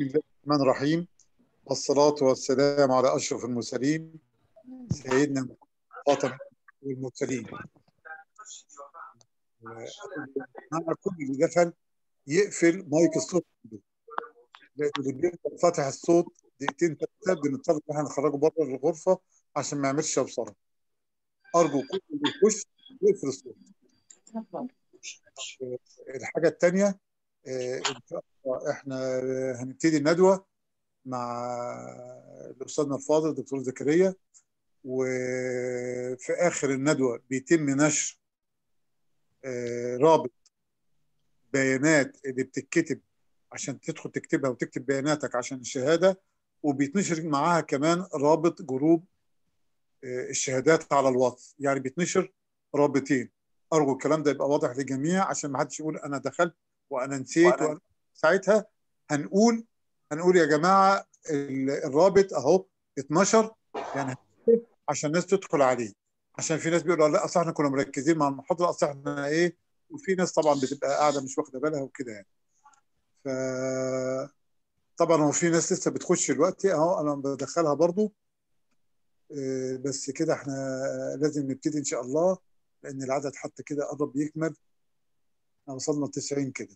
الله الرحمن الرحيم والصلاة والسلام على أشرف المرسلين سيدنا خاتم المرسلين مع كل اللي دخل يقفل مايك الصوت لأن اللي بيفضل فاتح الصوت دقيقتين ثلاثة بنضطر إن احنا نخرجه بره الغرفة عشان ما يعملش شوشرة أرجو كل اللي يخش يقفل الصوت الحاجة الثانية احنا هنبتدي الندوة مع الأستاذنا الفاضل الدكتور زكريا وفي آخر الندوة بيتم نشر رابط بيانات اللي بتتكتب عشان تدخل تكتبها وتكتب بياناتك عشان الشهادة وبيتنشر معاها كمان رابط جروب الشهادات على الواتس يعني بيتنشر رابطين أرجو الكلام ده يبقى واضح للجميع عشان ما حدش يقول أنا دخلت وانا نسيت وأنا ساعتها هنقول هنقول يا جماعه الرابط اهو اتنشر يعني عشان الناس تدخل عليه عشان في ناس بيقولوا لا اصل احنا كنا مركزين مع المحاضره اصل احنا ايه وفي ناس طبعا بتبقى قاعده مش واخده بالها وكده يعني ف طبعا هو في ناس لسه بتخش دلوقتي اهو انا بدخلها برضو بس كده احنا لازم نبتدي ان شاء الله لان العدد حتى كده قرب يكمل احنا وصلنا 90 كده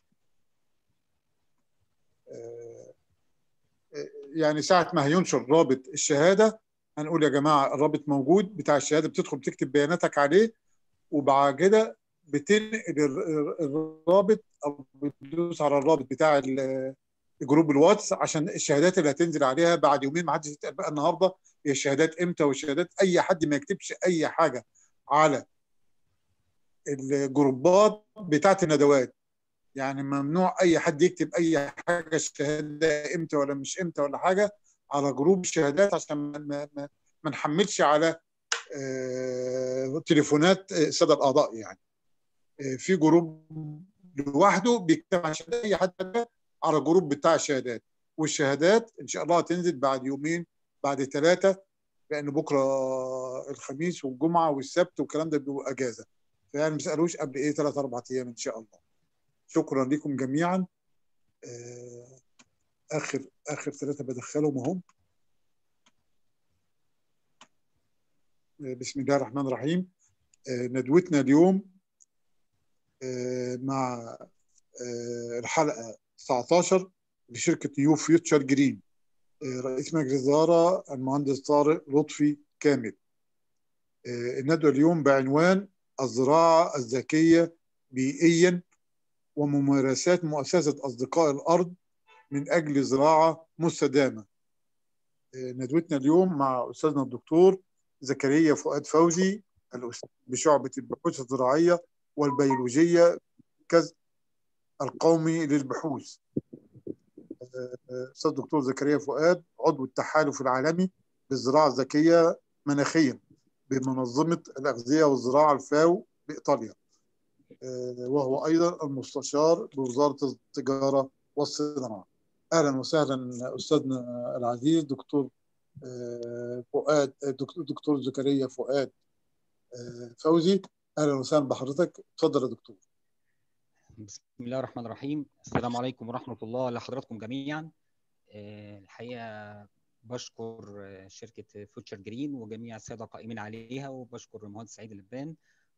يعني ساعة ما هينشر رابط الشهادة هنقول يا جماعة الرابط موجود بتاع الشهادة بتدخل تكتب بياناتك عليه وبعد كده بتنقل الرابط أو بتدوس على الرابط بتاع جروب الواتس عشان الشهادات اللي هتنزل عليها بعد يومين ما حدش يتقل بقى النهارده هي الشهادات امتى والشهادات اي حد ما يكتبش اي حاجه على الجروبات بتاعت الندوات يعني ممنوع اي حد يكتب اي حاجه الشهاده امتى ولا مش امتى ولا حاجه على جروب الشهادات عشان ما, ما, ما نحملش على آه تليفونات الساده الاعضاء يعني آه في جروب لوحده بيكتب عشان اي حد على جروب بتاع الشهادات والشهادات ان شاء الله هتنزل بعد يومين بعد ثلاثه لان بكره الخميس والجمعه والسبت والكلام ده بيبقوا اجازه فيعني ما تسالوش قبل ايه ثلاث اربع ايام ان شاء الله شكرا لكم جميعا اخر اخر ثلاثه بدخلهم اهم بسم الله الرحمن الرحيم ندوتنا اليوم مع الحلقه 19 لشركه نيو فيوتشر جرين رئيس مجلس الاداره المهندس طارق لطفي كامل الندوه اليوم بعنوان الزراعه الذكيه بيئيا وممارسات مؤسسة أصدقاء الأرض من أجل زراعة مستدامة ندوتنا اليوم مع أستاذنا الدكتور زكريا فؤاد فوزي الأستاذ بشعبة البحوث الزراعية والبيولوجية المركز القومي للبحوث أستاذ الدكتور زكريا فؤاد عضو التحالف العالمي للزراعة الذكية مناخيا بمنظمة الأغذية والزراعة الفاو بإيطاليا وهو ايضا المستشار بوزاره التجاره والصناعه. اهلا وسهلا استاذنا العزيز دكتور فؤاد دكتور, دكتور زكريا فؤاد فوزي اهلا وسهلا بحضرتك اتفضل يا دكتور. بسم الله الرحمن الرحيم السلام عليكم ورحمه الله لحضراتكم جميعا الحقيقه بشكر شركه فوتشر جرين وجميع الساده القائمين عليها وبشكر المهندس سعيد اللبان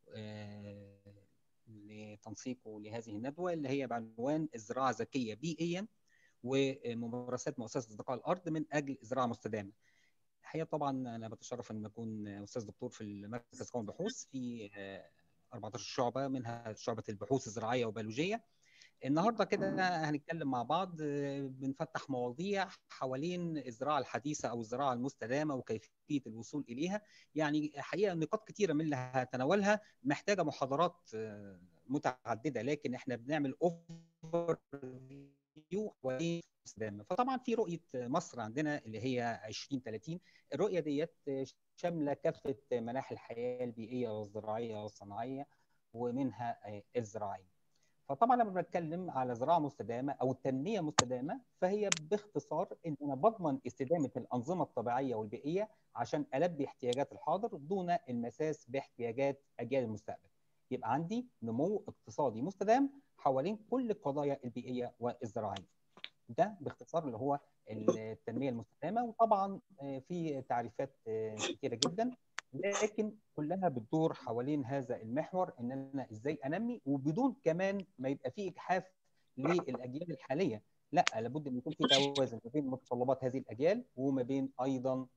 لتنسيقه لهذه الندوه اللي هي بعنوان الزراعه ذكيه بيئيا وممارسات مؤسسه اصدقاء الارض من اجل زراعه مستدامه. الحقيقه طبعا انا بتشرف ان اكون استاذ دكتور في المركز قومي البحوث في 14 شعبه منها شعبه البحوث الزراعيه والبيولوجيه. النهارده كده هنتكلم مع بعض بنفتح مواضيع حوالين الزراعه الحديثه او الزراعه المستدامه وكيفيه الوصول اليها يعني حقيقه نقاط كثيره من اللي هتناولها محتاجه محاضرات متعدده لكن احنا بنعمل اوفر فيو حوالين المستدامه فطبعا في رؤيه مصر عندنا اللي هي 2030 الرؤيه ديت شامله كافه مناحي الحياه البيئيه والزراعيه والصناعيه ومنها الزراعيه فطبعا لما بنتكلم على زراعه مستدامه او تنميه مستدامه فهي باختصار ان انا بضمن استدامه الانظمه الطبيعيه والبيئيه عشان البي احتياجات الحاضر دون المساس باحتياجات اجيال المستقبل. يبقى عندي نمو اقتصادي مستدام حوالين كل القضايا البيئيه والزراعيه. ده باختصار اللي هو التنميه المستدامه وطبعا في تعريفات كثيره جدا لكن كلها بتدور حوالين هذا المحور ان انا ازاي انمي وبدون كمان ما يبقى في اجحاف للاجيال الحاليه لا لابد ان يكون في توازن ما بين متطلبات هذه الاجيال وما بين ايضا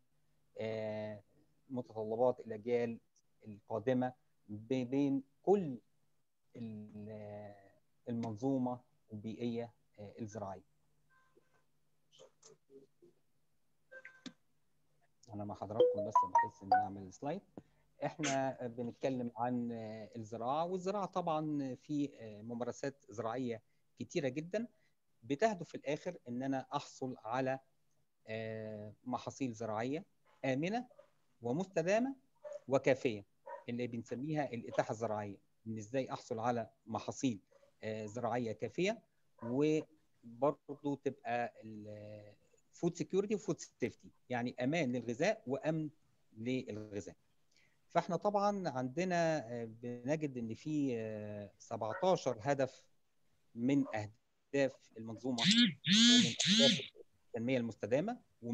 متطلبات الاجيال القادمه بين كل المنظومه البيئيه الزراعيه. انا مع حضراتكم بس بحس ان اعمل سلايد. احنا بنتكلم عن الزراعه والزراعه طبعا في ممارسات زراعيه كتيره جدا بتهدف في الاخر ان انا احصل على محاصيل زراعيه امنه ومستدامه وكافيه اللي بنسميها الاتاحه الزراعيه ان ازاي احصل على محاصيل زراعيه كافيه وبرضه تبقى فود سكيورتي وفود سيفتي يعني امان للغذاء وامن للغذاء فاحنا طبعا عندنا بنجد ان في 17 هدف من اهداف المنظومه ومن اهداف التنميه المستدامه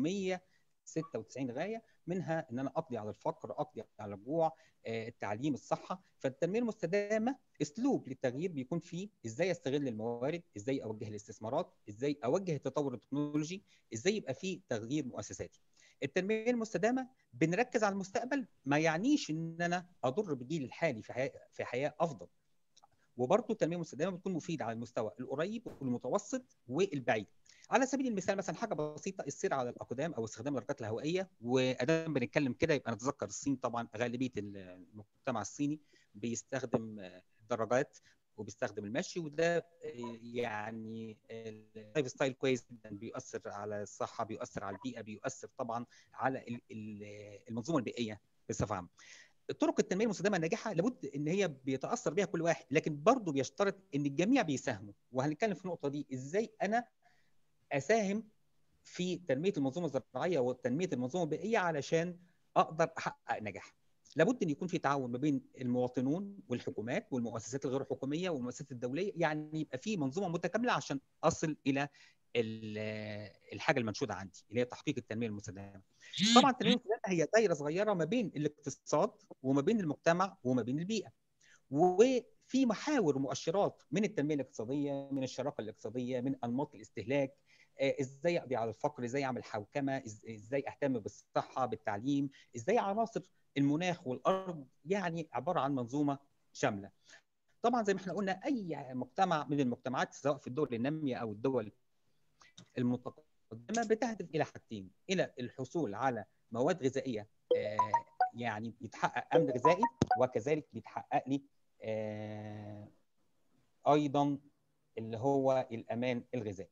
و196 غايه منها ان انا اقضي على الفقر اقضي على الجوع التعليم الصحه فالتنميه المستدامه اسلوب للتغيير بيكون فيه ازاي استغل الموارد ازاي اوجه الاستثمارات ازاي اوجه التطور التكنولوجي ازاي يبقى فيه تغيير مؤسساتي التنميه المستدامه بنركز على المستقبل ما يعنيش ان انا اضر بالجيل الحالي في حياه في حياه افضل وبرضه التنميه المستدامه بتكون مفيده على المستوى القريب والمتوسط والبعيد على سبيل المثال مثلا حاجه بسيطه السير على الاقدام او استخدام الركات الهوائيه وادام بنتكلم كده يبقى نتذكر الصين طبعا غالبيه المجتمع الصيني بيستخدم الدراجات وبيستخدم المشي وده يعني اللايف ستايل كويس جدا بيؤثر على الصحه بيؤثر على البيئه بيؤثر طبعا على المنظومه البيئيه بصفه عامه طرق التنميه المستدامه الناجحه لابد ان هي بيتاثر بها كل واحد لكن برضه بيشترط ان الجميع بيساهموا وهنتكلم في النقطه دي ازاي انا اساهم في تنميه المنظومه الزراعيه وتنميه المنظومه البيئيه علشان اقدر احقق نجاح لابد ان يكون في تعاون ما بين المواطنون والحكومات والمؤسسات الغير حكوميه والمؤسسات الدوليه يعني يبقى في منظومه متكامله عشان اصل الى الحاجه المنشوده عندي اللي هي تحقيق التنميه المستدامه. طبعا التنميه المستدامه هي دايره صغيره ما بين الاقتصاد وما بين المجتمع وما بين البيئه. وفي محاور ومؤشرات من التنميه الاقتصاديه من الشراكه الاقتصاديه من انماط الاستهلاك ازاي اقضي على الفقر ازاي اعمل حوكمه ازاي اهتم بالصحه بالتعليم ازاي عناصر المناخ والارض يعني عباره عن منظومه شامله طبعا زي ما احنا قلنا اي مجتمع من المجتمعات سواء في الدول الناميه او الدول المتقدمه بتهدف الى حاجتين الى الحصول على مواد غذائيه يعني بيتحقق امن غذائي وكذلك بيتحقق لي ايضا اللي هو الامان الغذائي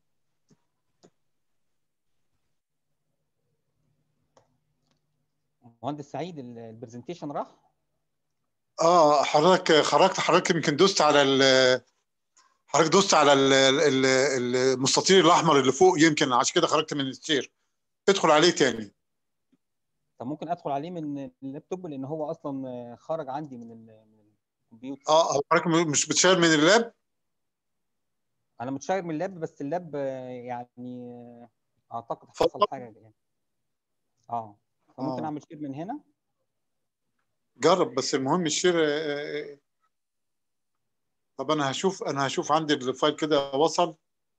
مهندس سعيد البرزنتيشن راح اه حضرتك خرجت حضرتك يمكن دوست على ال حضرتك دوست على ال ال المستطيل الاحمر اللي فوق يمكن عشان كده خرجت من الشير ادخل عليه تاني طب ممكن ادخل عليه من اللابتوب لان هو اصلا خرج عندي من من الكمبيوتر اه حضرتك مش بتشير من اللاب انا متشير من اللاب بس اللاب يعني اعتقد حصل حاجه يعني اه فممكن اعمل شير من هنا جرب بس المهم الشير طب انا هشوف انا هشوف عندي الفايل كده وصل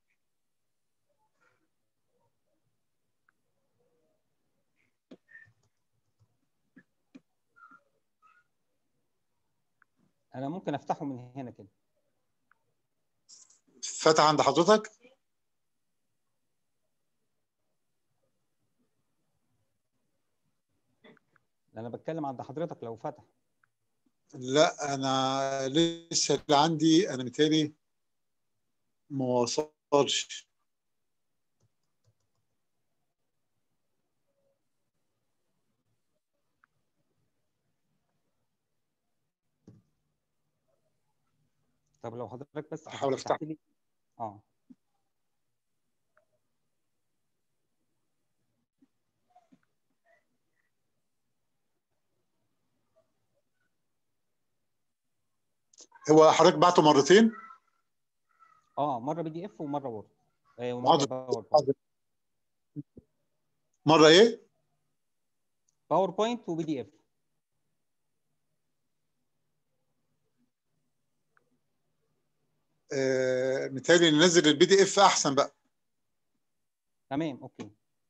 انا ممكن افتحه من هنا كده فتح عند حضرتك انا بتكلم عند حضرتك لو فتح لا انا لسه اللي عندي انا متهيألي ما وصلش طب لو حضرتك بس هحاول افتح لي اه هو حضرتك بعته مرتين اه مره بي دي اف ومره وورد ومره باوربوينت مره ايه؟ باوربوينت وبي دي اف آه متهيألي ننزل البي دي اف احسن بقى تمام اوكي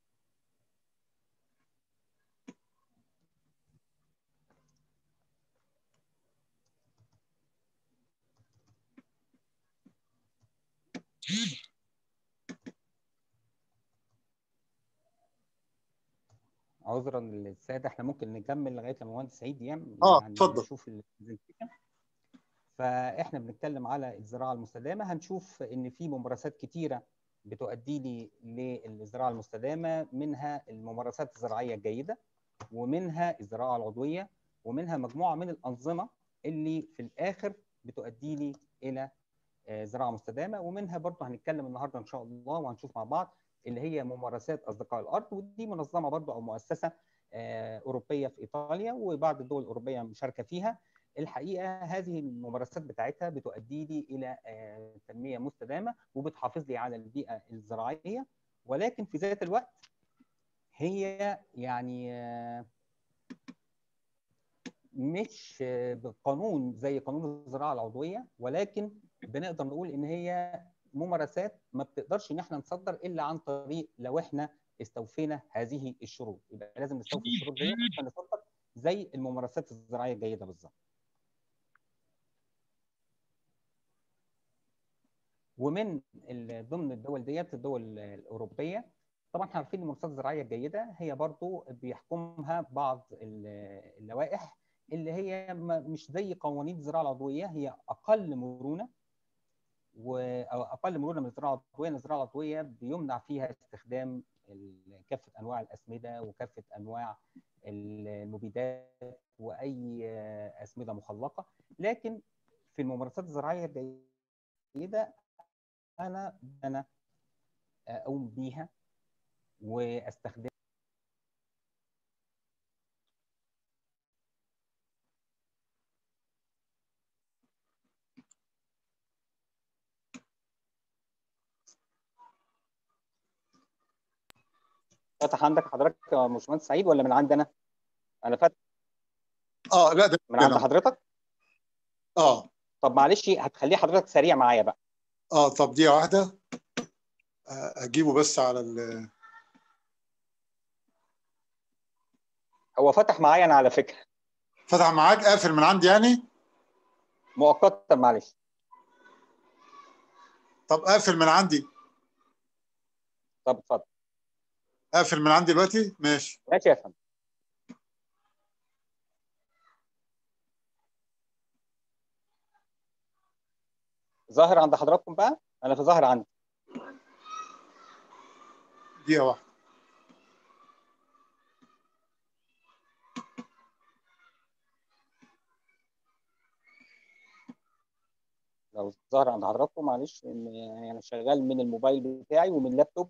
عذرا للساده احنا ممكن نكمل لغايه لما المهندس سعيد يعمل اه يعني اتفضل نشوف البرزنتيشن فاحنا بنتكلم على الزراعه المستدامه هنشوف ان في ممارسات كتيره بتؤدي لي للزراعه المستدامه منها الممارسات الزراعيه الجيده ومنها الزراعه العضويه ومنها مجموعه من الانظمه اللي في الاخر بتؤدي لي الى زراعه مستدامه ومنها برضه هنتكلم النهارده ان شاء الله وهنشوف مع بعض اللي هي ممارسات اصدقاء الارض ودي منظمه برضه او مؤسسه اوروبيه في ايطاليا وبعض الدول الاوروبيه مشاركه فيها الحقيقه هذه الممارسات بتاعتها بتؤدي لي الى تنميه مستدامه وبتحافظ لي على البيئه الزراعيه ولكن في ذات الوقت هي يعني مش بقانون زي قانون الزراعه العضويه ولكن بنقدر نقول ان هي ممارسات ما بتقدرش ان احنا نصدر الا عن طريق لو احنا استوفينا هذه الشروط يبقى لازم نستوفي الشروط دي عشان نصدر زي الممارسات الزراعيه الجيده بالظبط ومن ضمن الدول ديت الدول الاوروبيه طبعا احنا عارفين الممارسات الزراعيه الجيده هي برضو بيحكمها بعض اللوائح اللي هي مش زي قوانين الزراعه العضويه هي اقل مرونه واقل مرونه من الزراعه العضويه الزراعه العضويه بيمنع فيها استخدام كافه انواع الاسمده وكافه انواع المبيدات واي اسمده مخلقه لكن في الممارسات الزراعيه الجيده انا انا اقوم بيها واستخدم فتح عندك حضرتك يا باشمهندس سعيد ولا من عندنا؟ انا فاتح اه لا ده من عند حضرتك؟ اه طب معلش هتخليه حضرتك سريع معايا بقى اه طب دقيقه واحده اجيبه بس على ال هو فتح معايا انا على فكره فتح معاك قافل من عندي يعني مؤقتا معلش طب قافل من عندي طب اتفضل قافل من عندي دلوقتي ماشي ماشي يا فندم ظاهر عند حضراتكم بقى انا في ظاهر عندي دقيقه واحده لو ظهر عند حضراتكم معلش ان يعني انا شغال من الموبايل بتاعي ومن اللابتوب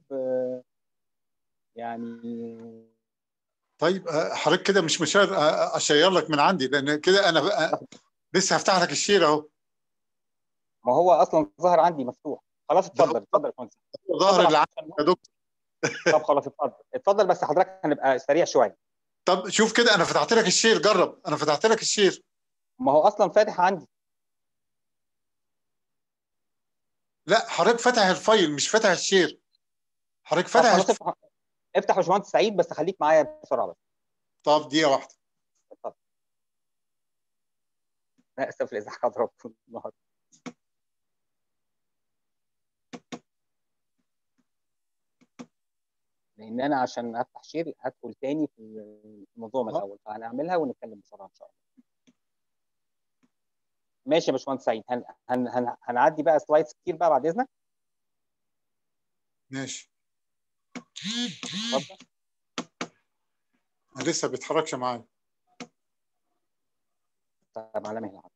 يعني طيب حضرتك كده مش مشار اشير لك من عندي لان كده انا بقى لسه هفتح لك الشير اهو ما هو اصلا ظهر عندي مفتوح خلاص اتفضل اتفضل يا فندم ظهر اللي عندك يا دكتور طب خلاص اتفضل اتفضل بس حضرتك هنبقى سريع شويه طب شوف كده انا فتحت لك الشير جرب انا فتحت لك الشير ما هو اصلا فاتح عندي لا حضرتك فاتح الفايل مش فاتح الشير حضرتك فاتح خلاص افتح افتح يا باشمهندس سعيد بس خليك معايا بسرعه بس طب دقيقه واحده اتفضل لا اسف لازعاج حضراتكم النهارده لان انا عشان افتح شير هدخل تاني في الموضوع من الاول فهنعملها ونتكلم بسرعه ان شاء الله ماشي يا باشمهندس سعيد هن... هن... هن... هنعدي بقى سلايدز كتير بقى بعد اذنك ماشي اتفضل انا لسه بيتحركش معايا طب على مهل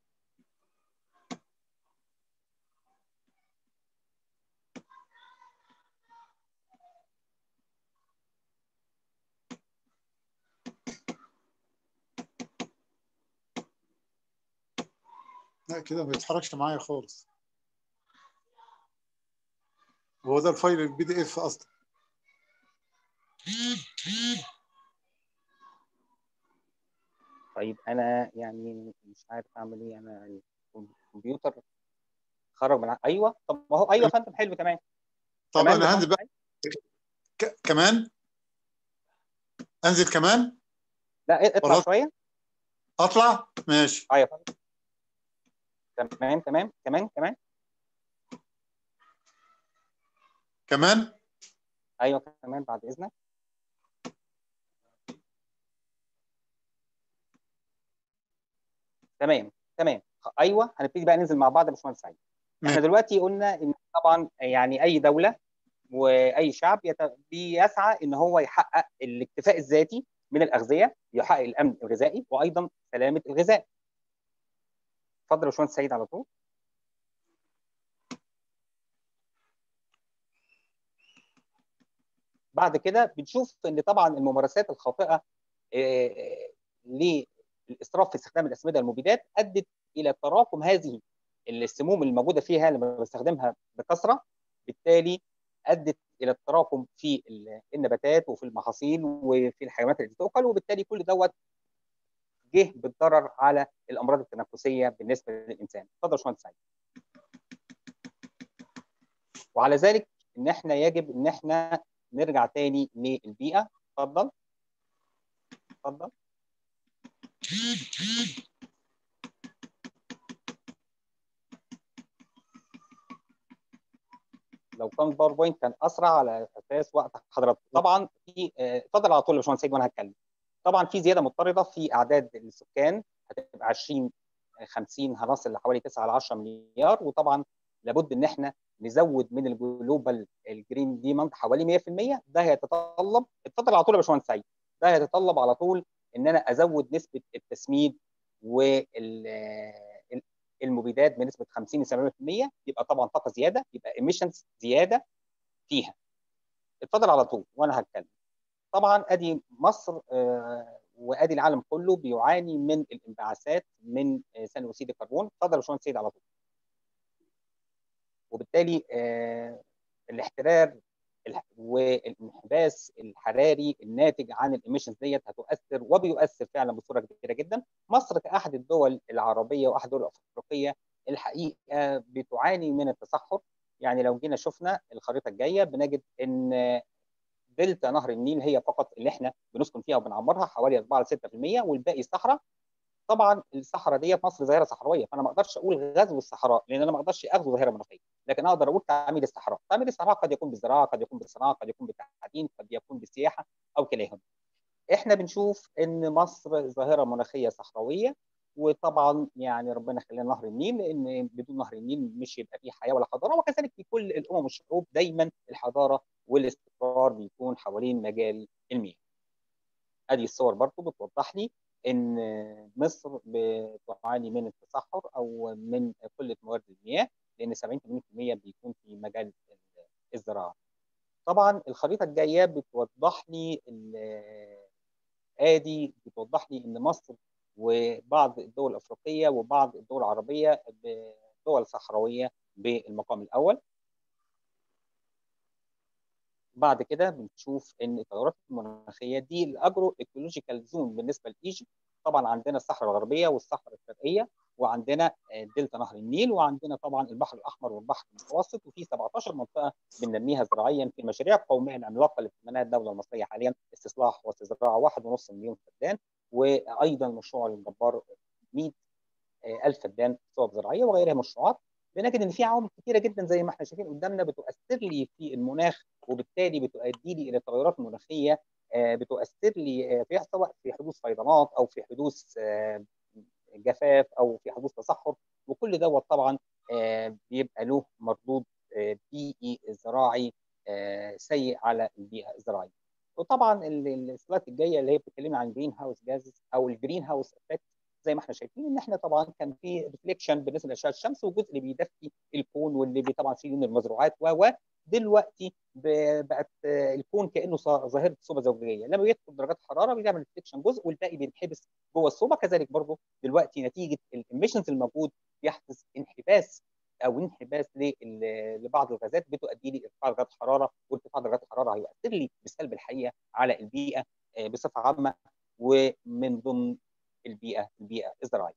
لا كده ما بيتحركش معايا خالص هو ده الفايل البي دي اف اصلا طيب انا يعني مش عارف اعمل ايه انا الكمبيوتر خرج من ع- ايوه طب ما هو ايوه يا فندم حلو تمام طب تمام انا يا هنزل فندم. بقى ك- كمان انزل كمان لا اطلع خلاص. شويه اطلع ماشي اه يا فندم تمام تمام كمان كمان كمان ايوه كمان بعد اذنك تمام تمام ايوه هنبتدي بقى ننزل مع بعض يا باشمهندس سعيد احنا ماشي. دلوقتي قلنا ان طبعا يعني اي دوله واي شعب يت- بيسعى ان هو يحقق الاكتفاء الذاتي من الاغذيه يحقق الامن الغذائي وايضا سلامه الغذاء اتفضل يا باشمهندس سعيد على طول بعد كده بنشوف ان طبعا الممارسات الخاطئه آه، للاسراف في استخدام الاسمده المبيدات ادت الى تراكم هذه السموم الموجوده فيها لما بستخدمها بكثره بالتالي ادت الى التراكم في ال- النباتات وفي المحاصيل وفي الحيوانات التي تؤكل وبالتالي كل دوت جه بالضرر على الامراض التنفسيه بالنسبه للانسان اتفضل يا باشمهندس سعيد وعلى ذلك ان احنا يجب ان احنا نرجع تاني للبيئه اتفضل اتفضل لو كان باوربوينت كان اسرع على اساس وقت حضرتك طبعا في آه، اتفضل على طول يا باشمهندس سيد وانا هتكلم طبعا في زياده مضطرده في اعداد السكان هتبقى 20 آه، 50 هنصل لحوالي 9 ل 10 مليار وطبعا لابد ان احنا نزود من الجلوبال الجرين ديماند حوالي 100% ده هيتطلب اتفضل على طول يا باشمهندس سعيد ده هيتطلب على طول ان انا ازود نسبه التسميد والمبيدات بنسبه 50 ل 70% يبقى طبعا طاقه زياده يبقى ايميشنز زياده فيها اتفضل على طول وانا هتكلم طبعا ادي مصر آه، وادي العالم كله بيعاني من الانبعاثات من آه، ثاني اكسيد الكربون اتفضل يا باشمهندس سيد على طول وبالتالي آه، الاحترار الح- والانحباس الحراري الناتج عن الاميشنز ديت هتؤثر وبيؤثر فعلا بصوره كبيره جدا مصر كاحد الدول العربيه واحد الدول الافريقيه الحقيقه بتعاني من التصحر يعني لو جينا شفنا الخريطه الجايه بنجد ان دلتا نهر النيل هي فقط اللي احنا بنسكن فيها وبنعمرها حوالي 4 ل 6% والباقي صحراء طبعا الصحراء دي في مصر ظاهره صحراويه فانا ما اقدرش اقول غزو الصحراء لان انا ما اقدرش اخذ ظاهره مناخيه لكن اقدر اقول تعمير الصحراء تعمير الصحراء قد يكون بالزراعه قد يكون بالصناعه قد يكون بالتعدين قد يكون بالسياحه او كلاهما احنا بنشوف ان مصر ظاهره مناخيه صحراويه وطبعا يعني ربنا يخلينا نهر النيل لان بدون نهر النيل مش يبقى فيه حياه ولا حضاره وكذلك في كل الامم والشعوب دايما الحضاره والاستقرار بيكون حوالين مجاري المياه. ادي الصور برضو بتوضح لي ان مصر بتعاني من التصحر او من قله موارد المياه لان 70 80% بيكون في مجال الزراعه. طبعا الخريطه الجايه بتوضح لي ادي بتوضح لي ان مصر وبعض الدول الافريقيه وبعض الدول العربيه دول صحراويه بالمقام الاول. بعد كده بنشوف ان التغيرات المناخيه دي الاجرو ايكولوجيكال زون بالنسبه لايجيبت طبعا عندنا الصحراء الغربيه والصحراء الشرقيه وعندنا دلتا نهر النيل وعندنا طبعا البحر الاحمر والبحر المتوسط وفي 17 منطقه بننميها زراعيا في المشاريع القوميه العملاقه اللي بتتبناها الدوله المصريه حاليا استصلاح واستزراع 1.5 مليون فدان وايضا مشروع الجبار 100 الف فدان صوب زراعيه وغيرها من المشروعات بنجد ان في عوامل كثيره جدا زي ما احنا شايفين قدامنا بتؤثر لي في المناخ وبالتالي بتؤدي لي الى تغيرات مناخيه بتؤثر لي في سواء في حدوث فيضانات او في حدوث جفاف او في حدوث تصحر وكل دوت طبعا بيبقى له مردود بيئي زراعي سيء على البيئه الزراعيه. وطبعا السلايد الجايه اللي هي بتتكلم عن جرين هاوس جازز او الجرين هاوس افكت زي ما احنا شايفين ان احنا طبعا كان في ريفليكشن بالنسبه لاشعه الشمس وجزء اللي بيدفي الكون واللي طبعا فيه المزروعات و دلوقتي بقت الكون كانه ظاهره صوبه زوجيه لما بيدخل درجات حراره بيعمل ريفليكشن جزء والباقي بينحبس جوه الصوبه كذلك برضه دلوقتي نتيجه الاميشنز الموجود بيحدث انحباس او انحباس لبعض الغازات بتؤدي لي ارتفاع درجات الحراره وارتفاع درجات الحراره هيؤثر لي بالسلب الحقيقه على البيئه بصفه عامه ومن ضمن البيئه البيئه الزراعيه.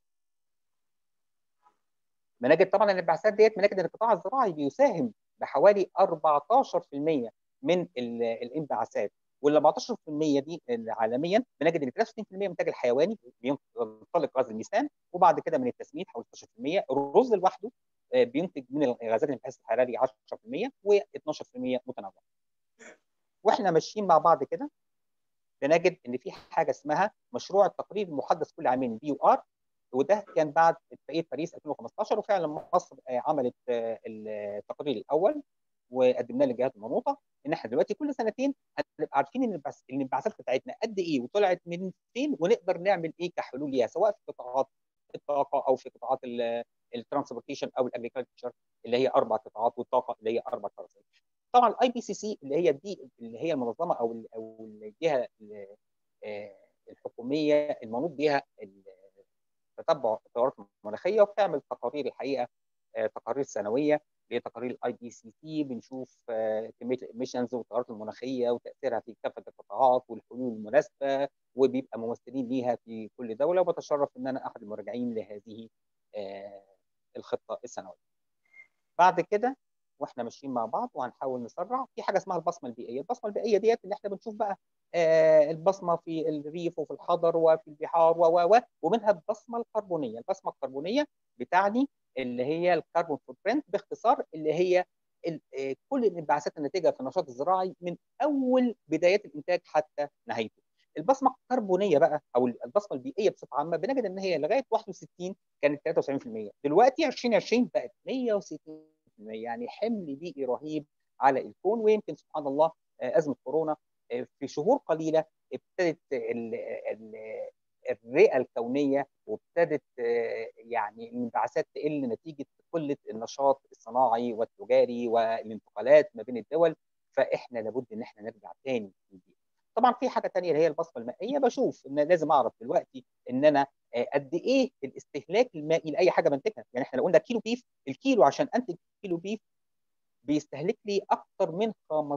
مناجد طبعا الانبعاثات ديت مناجد القطاع الزراعي بيساهم بحوالي 14% من الانبعاثات وال 14% دي عالميا بنجد ان 63% من الانتاج الحيواني بينطلق غاز الميثان وبعد كده من التسميد حوالي 16% الرز لوحده بينتج من الغازات الانبعاث الحراري 10% و12% متنوع. واحنا ماشيين مع بعض كده بنجد ان في حاجه اسمها مشروع التقرير المحدث كل عامين بي يو ار وده كان بعد اتفاقيه باريس 2015 وفعلا مصر عملت التقرير الاول وقدمناه للجهات المنوطه ان احنا دلوقتي كل سنتين هنبقى عارفين ان الانبعاثات بتاعتنا قد ايه وطلعت من فين ونقدر نعمل ايه كحلول ليها سواء في قطاعات الطاقه او في قطاعات الترانسبورتيشن او الاجريكلتشر اللي هي اربع قطاعات والطاقه اللي هي اربع قطاعات. طبعا الاي بي سي سي اللي هي دي اللي هي المنظمه او او الجهه الحكوميه المنوط بها تتبع التغيرات المناخيه وبتعمل تقارير الحقيقه تقارير سنويه اللي هي تقارير الاي بي سي سي بنشوف كميه الاميشنز والتغيرات المناخيه وتاثيرها في كافه القطاعات والحلول المناسبه وبيبقى ممثلين ليها في كل دوله وبتشرف ان انا احد المراجعين لهذه الخطه السنويه. بعد كده واحنا ماشيين مع بعض وهنحاول نسرع في حاجه اسمها البصمه البيئيه، البصمه البيئيه ديت اللي احنا بنشوف بقى البصمه في الريف وفي الحضر وفي البحار و و ومنها البصمه الكربونيه، البصمه الكربونيه بتعني اللي هي الكربون فوت برنت باختصار اللي هي كل الانبعاثات الناتجه في النشاط الزراعي من اول بدايات الانتاج حتى نهايته. البصمه الكربونيه بقى او البصمه البيئيه بصفه عامه بنجد ان هي لغايه 61 كانت 73% دلوقتي 2020 بقت 160% يعني حمل بيئي رهيب على الكون ويمكن سبحان الله ازمه كورونا في شهور قليله ابتدت الرئه الكونيه وابتدت يعني الانبعاثات تقل نتيجه قله النشاط الصناعي والتجاري والانتقالات ما بين الدول فاحنا لابد ان احنا نرجع تاني للبيئه. طبعا في حاجه ثانيه اللي هي البصمه المائيه بشوف ان لازم اعرف دلوقتي ان انا قد ايه الاستهلاك المائي لاي حاجه بنتجها يعني احنا لو قلنا كيلو بيف الكيلو عشان انتج كيلو بيف بيستهلك لي اكثر من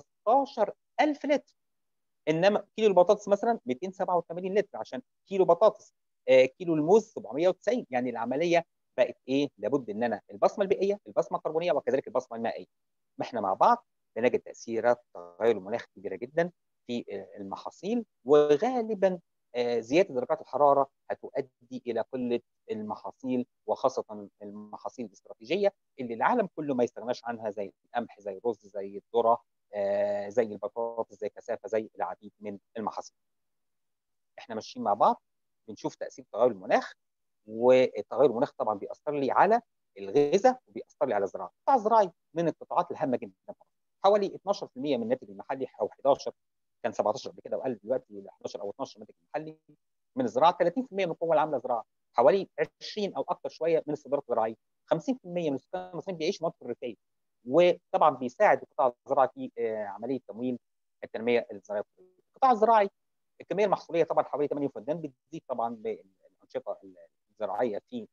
15000 لتر انما كيلو البطاطس مثلا 287 لتر عشان كيلو بطاطس آه كيلو الموز 790 يعني العمليه بقت ايه لابد ان انا البصمه البيئيه البصمه الكربونيه وكذلك البصمه المائيه ما احنا مع بعض بنجد تاثيرات تغير المناخ كبيره جدا في المحاصيل وغالبا زياده درجات الحراره هتؤدي الى قله المحاصيل وخاصه المحاصيل الاستراتيجيه اللي العالم كله ما يستغناش عنها زي القمح زي الرز زي الذره زي البطاطس زي الكثافه زي العديد من المحاصيل. احنا ماشيين مع بعض بنشوف تاثير تغير المناخ وتغير المناخ طبعا بيأثر لي على الغذاء وبيأثر لي على الزراعه. القطاع الزراعي من القطاعات الهامه جدا حوالي 12% من الناتج المحلي او 11 كان 17 قبل كده وقل دلوقتي ل 11 او 12 ناتج محلي من الزراعه 30% من القوه العامله زراعه حوالي 20 او اكثر شويه من الصادرات الزراعيه 50% من السكان المصريين بيعيشوا في مناطق الريفيه وطبعا بيساعد القطاع الزراعي في عمليه تمويل التنميه الزراعيه القطاع الزراعي الكميه المحصوليه طبعا حوالي 8 فدان بتزيد طبعا بالانشطه الزراعيه في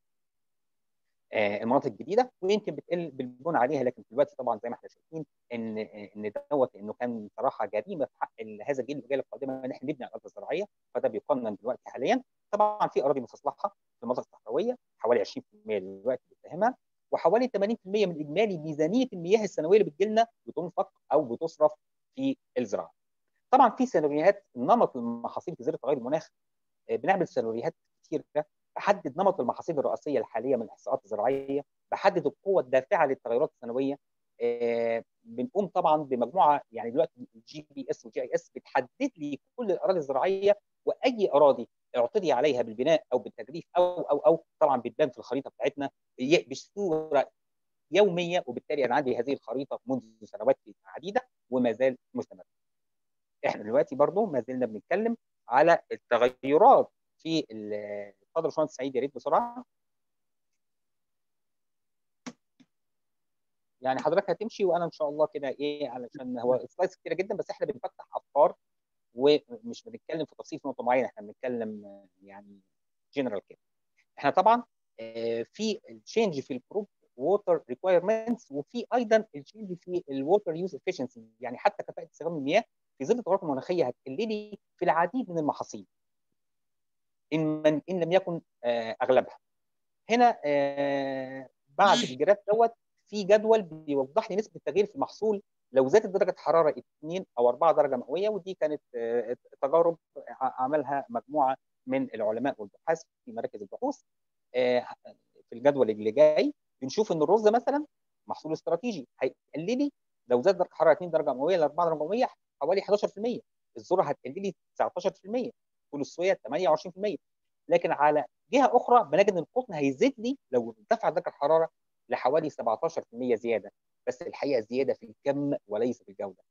المناطق الجديده ويمكن بتقل بالبنى عليها لكن دلوقتي طبعا زي ما احنا شايفين ان ان دوت انه كان صراحه جريمه في حق هذا الجيل والاجيال القادمه ان احنا نبني على الارض الزراعيه فده بيقنن دلوقتي حاليا طبعا في اراضي مستصلحه في المناطق الصحراويه حوالي 20% دلوقتي بتتهمها وحوالي 80% من اجمالي ميزانيه المياه السنويه اللي بتجي لنا بتنفق او بتصرف في الزراعه. طبعا في سيناريوهات نمط المحاصيل في ظل تغير المناخ بنعمل سيناريوهات كتير بحدد نمط المحاصيل الرئيسيه الحاليه من الاحصاءات الزراعيه بحدد القوه الدافعه للتغيرات السنويه آه بنقوم طبعا بمجموعه يعني دلوقتي الجي بي اس والجي اي اس بتحدد لي كل الاراضي الزراعيه واي اراضي اعتدي عليها بالبناء او بالتجريف او او او طبعا بتبان في الخريطه بتاعتنا بصوره يوميه وبالتالي انا عندي هذه الخريطه منذ سنوات عديده وما زال مستمر. احنا دلوقتي برضو ما زلنا بنتكلم على التغيرات في اتفضل يا باشمهندس سعيد يا ريت بسرعه يعني حضرتك هتمشي وانا ان شاء الله كده ايه علشان هو سلايدز كتيره جدا بس احنا بنفتح افكار ومش بنتكلم في تفصيل في نقطه معينه احنا بنتكلم يعني جنرال كده احنا طبعا في التشينج في الكروب ووتر ريكويرمنتس وفي ايضا التشينج في الووتر يوز افشنسي يعني حتى كفاءه استخدام المياه في ظل التغيرات المناخيه هتقل لي في العديد من المحاصيل ان من ان لم يكن اغلبها هنا بعد الجراف دوت في جدول بيوضح لي نسبه التغيير في المحصول لو زادت درجه حراره 2 او 4 درجه مئويه ودي كانت تجارب عملها مجموعه من العلماء والبحاث في مراكز البحوث في الجدول اللي جاي بنشوف ان الرز مثلا محصول استراتيجي هيقلل لي لو زاد درجه حراره 2 درجه مئويه ل 4 درجه مئويه حوالي 11% الذره هتقلل لي 19% فول الصويا 28% لكن على جهه اخرى بنجد ان القطن هيزيد لي لو ارتفعت درجه الحراره لحوالي 17% زياده بس الحقيقه الزياده في الكم وليس في الجوده.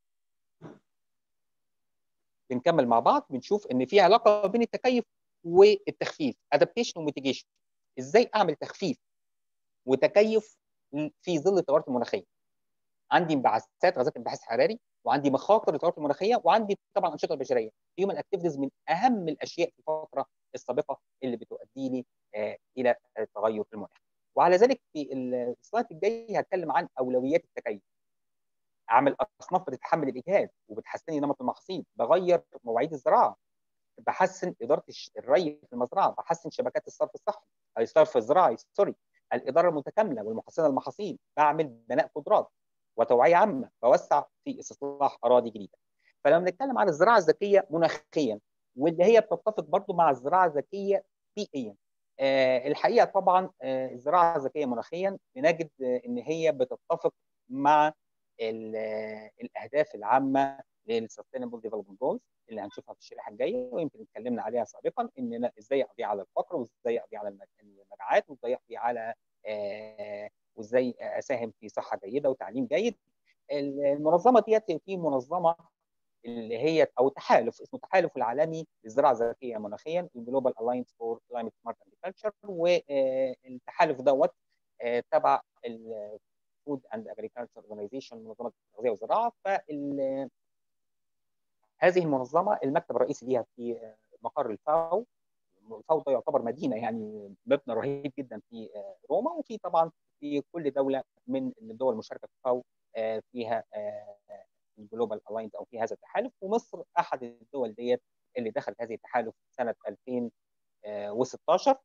بنكمل مع بعض بنشوف ان في علاقه بين التكيف والتخفيف ادابتيشن وميتيجيشن ازاي اعمل تخفيف وتكيف في ظل التغيرات المناخيه عندي انبعاثات غازات انبعاث حراري وعندي مخاطر التغيرات المناخيه وعندي طبعا الانشطه البشريه هيومن اكتيفيتيز من اهم الاشياء في الفتره السابقه اللي بتؤدي لي آه الى تغير المناخ وعلى ذلك في السلايد الجاي هتكلم عن اولويات التكيف اعمل اصناف بتتحمل الاجهاد وبتحسن لي نمط المحاصيل بغير مواعيد الزراعه بحسن اداره الري في المزرعه بحسن شبكات الصرف الصحي اي الصرف الزراعي سوري الاداره المتكامله والمحسنه للمحاصيل بعمل بناء قدرات وتوعيه عامه بوسع في استصلاح اراضي جديده فلما بنتكلم عن الزراعه الذكيه مناخيا واللي هي بتتفق برضو مع الزراعه الذكيه بيئيا آه الحقيقه طبعا آه الزراعه الذكيه مناخيا بنجد آه ان هي بتتفق مع الاهداف العامه للسستينبل ديفلوبمنت جولز اللي هنشوفها في الشريحه الجايه ويمكن اتكلمنا عليها سابقا ان ازاي اقضي على الفقر وازاي اقضي على المجاعات وازاي اقضي على وازاي اساهم في صحه جيده وتعليم جيد المنظمه ديت في منظمه اللي هي او تحالف اسمه التحالف العالمي للزراعه الذكيه مناخيا الجلوبال الاينس فور كلايمت سمارت اجريكلتشر والتحالف دوت تبع الفود اند اجريكلتشر اورجانيزيشن منظمه التغذيه والزراعه فال هذه المنظمه المكتب الرئيسي ليها في مقر الفاو الفاو ده يعتبر مدينه يعني مبنى رهيب جدا في روما وفي طبعا في كل دوله من الدول المشاركه في الفاو فيها الجلوبال الاينس او في هذا التحالف ومصر احد الدول ديت اللي دخلت هذه التحالف سنه 2016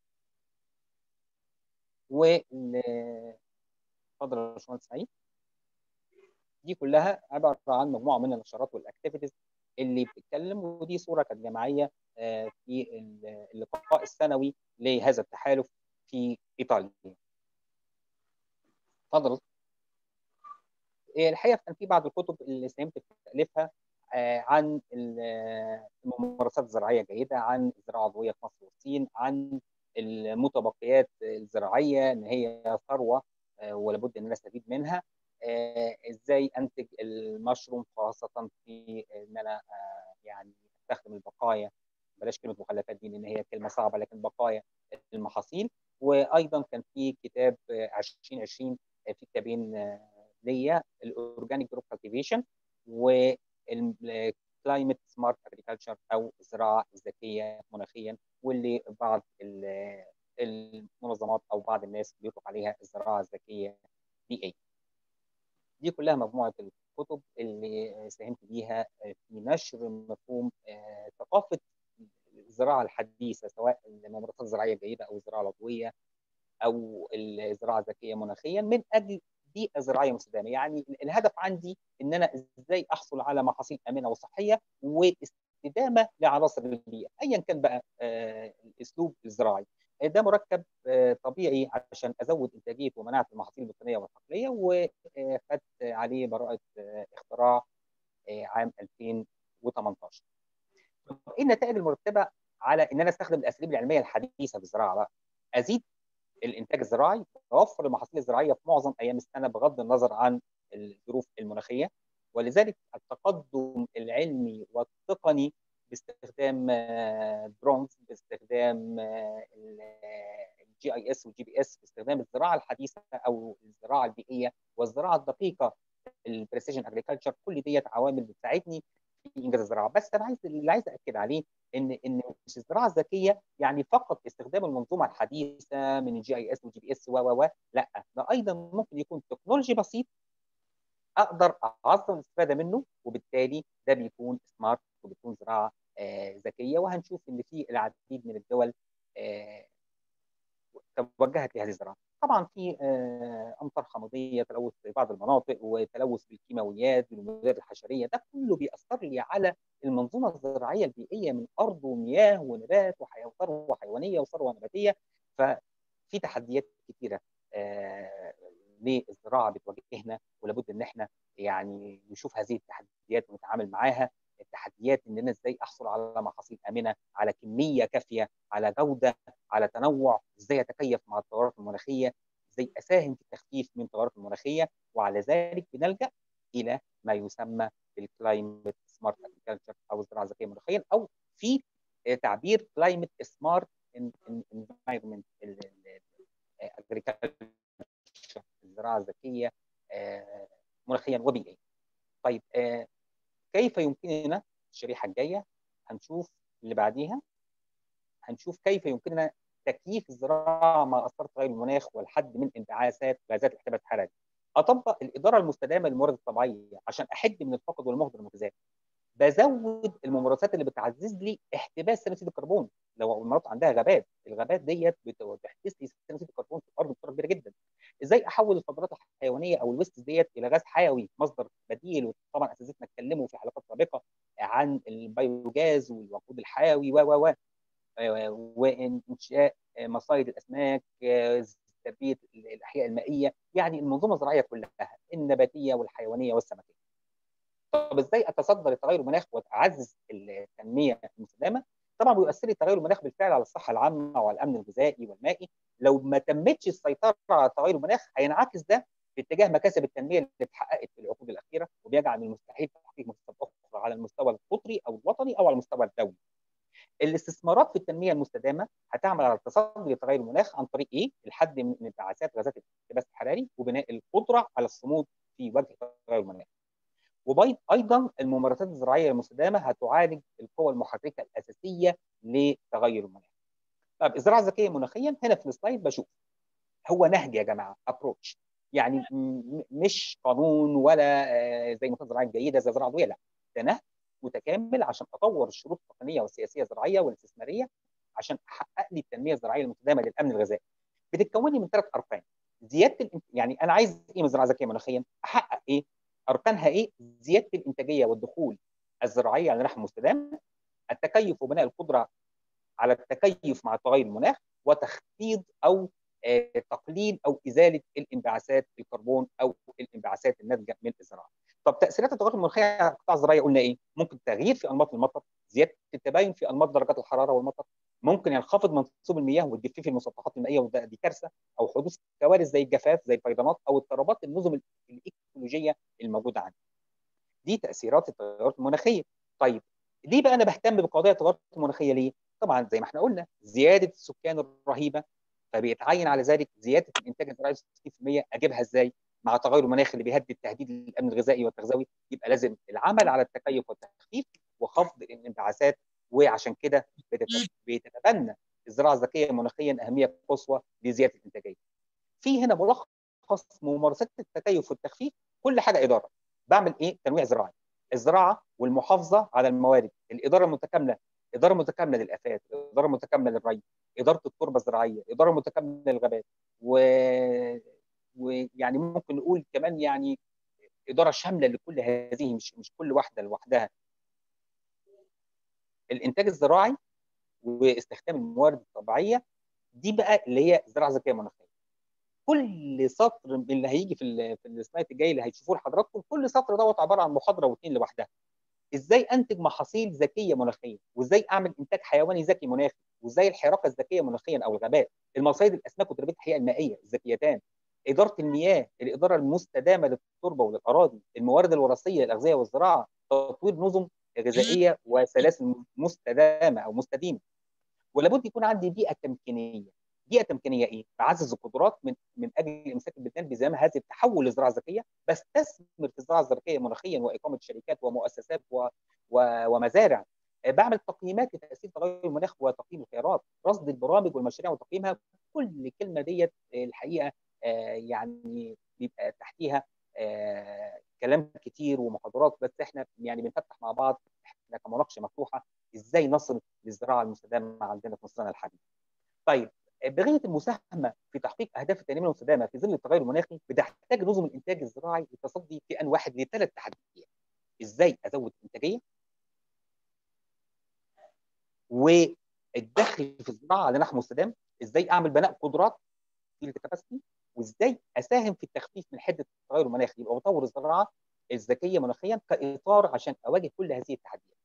و اتفضل يا باشمهندس سعيد دي كلها عباره عن مجموعه من النشرات والاكتيفيتيز اللي بتتكلم ودي صوره كانت جماعيه في اللقاء السنوي لهذا التحالف في ايطاليا. اتفضل. الحقيقه كان في بعض الكتب اللي ساهمت في تاليفها عن الممارسات الزراعيه الجيده، عن الزراعه العضويه في مصر والصين، عن المتبقيات الزراعيه ان هي ثروه ولابد ان نستفيد منها. ازاي انتج المشروم خاصه في ان انا يعني استخدم البقايا بلاش كلمه مخلفات دي لان هي كلمه صعبه لكن بقايا المحاصيل وايضا كان في كتاب 2020 في كتابين ليا الاورجانيك جروب كالتيفيشن والكلايمت سمارت اجريكلتشر او الزراعه الذكيه مناخيا واللي بعض المنظمات او بعض الناس بيطلق عليها الزراعه الذكيه بيئيه. دي كلها مجموعه الكتب اللي ساهمت بيها في نشر مفهوم ثقافه الزراعه الحديثه سواء الممارسات الزراعيه الجيده او الزراعه العضويه او الزراعه الذكيه مناخيا من اجل بيئه زراعيه مستدامه يعني الهدف عندي ان انا ازاي احصل على محاصيل امنه وصحيه واستدامه لعناصر البيئه ايا كان بقى الاسلوب الزراعي ده مركب طبيعي عشان ازود انتاجيه ومناعه المحاصيل البستانيه والحقليه وخدت عليه براءه اختراع عام 2018. ايه النتائج المرتبه على ان انا استخدم الاساليب العلميه الحديثه في الزراعه بقى؟ ازيد الانتاج الزراعي، اوفر المحاصيل الزراعيه في معظم ايام السنه بغض النظر عن الظروف المناخيه ولذلك التقدم العلمي والتقني باستخدام درونز باستخدام الجي اي اس والجي بي اس باستخدام الزراعه الحديثه او الزراعه البيئيه والزراعه الدقيقه البريسيجن اجريكلتشر كل ديت عوامل بتساعدني انجاز الزراعه بس انا عايز اللي عايز اكد عليه ان ان مش الزراعه الذكيه يعني فقط استخدام المنظومه الحديثه من الجي اي اس والجي بي اس و و لا ده ايضا ممكن يكون تكنولوجي بسيط اقدر اعظم الاستفاده منه وبالتالي ده بيكون سمارت وبتكون زراعه آه ذكيه وهنشوف ان في العديد من الدول آه توجهت لهذه الزراعه. طبعا في آه امطار حمضيه تلوث في بعض المناطق وتلوث بالكيماويات بالمبيدات الحشريه ده كله بيأثر لي على المنظومه الزراعيه البيئيه من ارض ومياه ونبات وثروه حيوانيه وثروه نباتيه ففي تحديات كثيره للزراعه بتواجهنا ولابد ان احنا يعني نشوف هذه التحديات ونتعامل معاها التحديات ان انا ازاي احصل على محاصيل امنه على كميه كافيه على جوده على تنوع ازاي اتكيف مع التغيرات المناخيه ازاي اساهم في التخفيف من التغيرات المناخيه وعلى ذلك بنلجا الى ما يسمى بالكلايمت سمارت اجريكلتشر او الزراعه الذكيه مناخيا او في تعبير كلايمت سمارت انفايرمنت اجريكلتشر الزراعه الذكيه مناخيا وبيئيا. طيب كيف يمكننا الشريحه الجايه هنشوف اللي بعديها هنشوف كيف يمكننا تكييف الزراعه مع اثار تغير المناخ والحد من انبعاثات غازات الاحتباس الحراري. اطبق الاداره المستدامه للموارد الطبيعيه عشان احد من الفقد والمهدر المتزايد. بزود الممارسات اللي بتعزز لي احتباس ثاني اكسيد الكربون لو المناطق عندها غابات الغابات ديت بتحبس لي ثاني اكسيد الكربون في الارض بصوره كبيره جدا ازاي احول الفضلات الحيوانيه او الويست ديت الى غاز حيوي مصدر بديل وطبعا اساتذتنا اتكلموا في حلقات سابقه عن البيوجاز والوقود الحيوي و و و وانشاء مصايد الاسماك تربيه الاحياء المائيه يعني المنظومه الزراعيه كلها النباتيه والحيوانيه والسمكيه طب ازاي اتصدى لتغير المناخ واعزز التنميه المستدامه؟ طبعا بيؤثر لي تغير المناخ بالفعل على الصحه العامه وعلى الامن الغذائي والمائي لو ما تمتش السيطره على تغير المناخ هينعكس ده في اتجاه مكاسب التنميه اللي اتحققت في العقود الاخيره وبيجعل من المستحيل تحقيق مكاسب اخرى على المستوى القطري او الوطني او على المستوى الدولي. الاستثمارات في التنميه المستدامه هتعمل على التصدي لتغير المناخ عن طريق ايه؟ الحد من انبعاثات غازات الاحتباس الحراري وبناء القدره على الصمود في وجه تغير المناخ. وايضا الممارسات الزراعيه المستدامه هتعالج القوى المحركه الاساسيه لتغير المناخ. طب الزراعه الذكيه مناخيا هنا في السلايد بشوف هو نهج يا جماعه ابروتش يعني مش قانون ولا زي ممارسات زراعيه جيده زي الزراعه العضويه لا ده نهج متكامل عشان اطور الشروط التقنيه والسياسيه الزراعيه والاستثماريه عشان احقق لي التنميه الزراعيه المستدامه للامن الغذائي. بتتكون لي من ثلاث اركان زياده الانت... يعني انا عايز ايه من الزراعه الذكيه مناخيا؟ احقق ايه؟ اركانها ايه؟ زياده الانتاجيه والدخول الزراعيه على نحو مستدام، التكيف وبناء القدره على التكيف مع تغير المناخ وتخفيض او آه تقليل او ازاله الانبعاثات الكربون او الانبعاثات الناتجه من الزراعه. طب تاثيرات التغير المناخيه على القطاع الزراعي قلنا ايه؟ ممكن تغيير في انماط المطر، زياده التباين في انماط درجات الحراره والمطر، ممكن ينخفض منسوب المياه وتجفيف المسطحات المائيه وده دي كارثه او حدوث كوارث زي الجفاف زي الفيضانات او اضطرابات النظم الايكولوجيه الموجوده عندنا. دي تاثيرات التغيرات المناخيه. طيب ليه بقى انا بهتم بقضيه التغيرات المناخيه ليه؟ طبعا زي ما احنا قلنا زياده السكان الرهيبه فبيتعين على ذلك زياده الانتاج الزراعي 60% اجيبها ازاي؟ مع تغير المناخ اللي بيهدد تهديد الامن الغذائي والتغذوي يبقى لازم العمل على التكيف والتخفيف وخفض الانبعاثات وعشان كده بتتبنى الزراعه الذكيه مناخيا اهميه قصوى لزياده الانتاجيه. في هنا ملخص ممارسات التكيف والتخفيف كل حاجه اداره. بعمل ايه؟ تنويع زراعي. الزراعه والمحافظه على الموارد، الاداره المتكامله، اداره متكامله للافات، اداره متكامله للري، اداره التربه الزراعيه، اداره متكامله للغابات و ويعني ممكن نقول كمان يعني اداره شامله لكل هذه مش مش كل واحده لوحدها الانتاج الزراعي واستخدام الموارد الطبيعيه دي بقى اللي هي الزراعه الذكيه مناخيه كل سطر من اللي هيجي في في السلايد الجاي اللي هتشوفوه لحضراتكم كل سطر دوت عباره عن محاضره واثنين لوحدها ازاي انتج محاصيل ذكيه مناخيه وازاي اعمل انتاج حيواني ذكي مناخي وازاي الحراقه الذكيه مناخيا او الغابات المصايد الاسماك وتربيه الحياه المائيه الذكيتان اداره المياه الاداره المستدامه للتربه وللاراضي الموارد الوراثيه للاغذيه والزراعه تطوير نظم غذائيه وسلاسل مستدامه او مستديمه ولابد يكون عندي بيئه تمكينيه بيئه تمكينيه ايه؟ بعزز القدرات من من اجل امساك البلدان بزمام هذا التحول للزراعه الذكيه بستثمر في الزراعه الذكيه مناخيا واقامه شركات ومؤسسات و... و... ومزارع بعمل تقييمات لتاثير تغير المناخ وتقييم الخيارات رصد البرامج والمشاريع وتقييمها كل كلمه ديت الحقيقه يعني بيبقى تحتيها كلام كتير ومحاضرات بس احنا يعني بنفتح مع بعض احنا كمناقشه مفتوحه ازاي نصل للزراعه المستدامه عندنا في مصرنا الحديث. طيب بغيه المساهمه في تحقيق اهداف التنميه المستدامه في ظل التغير المناخي بتحتاج نظم الانتاج الزراعي للتصدي في ان واحد لثلاث تحديات. ازاي ازود الانتاجيه؟ والدخل في الزراعه على نحو مستدام، ازاي اعمل بناء قدرات في الكباسيتي وازاي اساهم في التخفيف من حده التغير المناخي يبقى بطور الزراعه الذكيه مناخيا كاطار عشان اواجه كل هذه التحديات.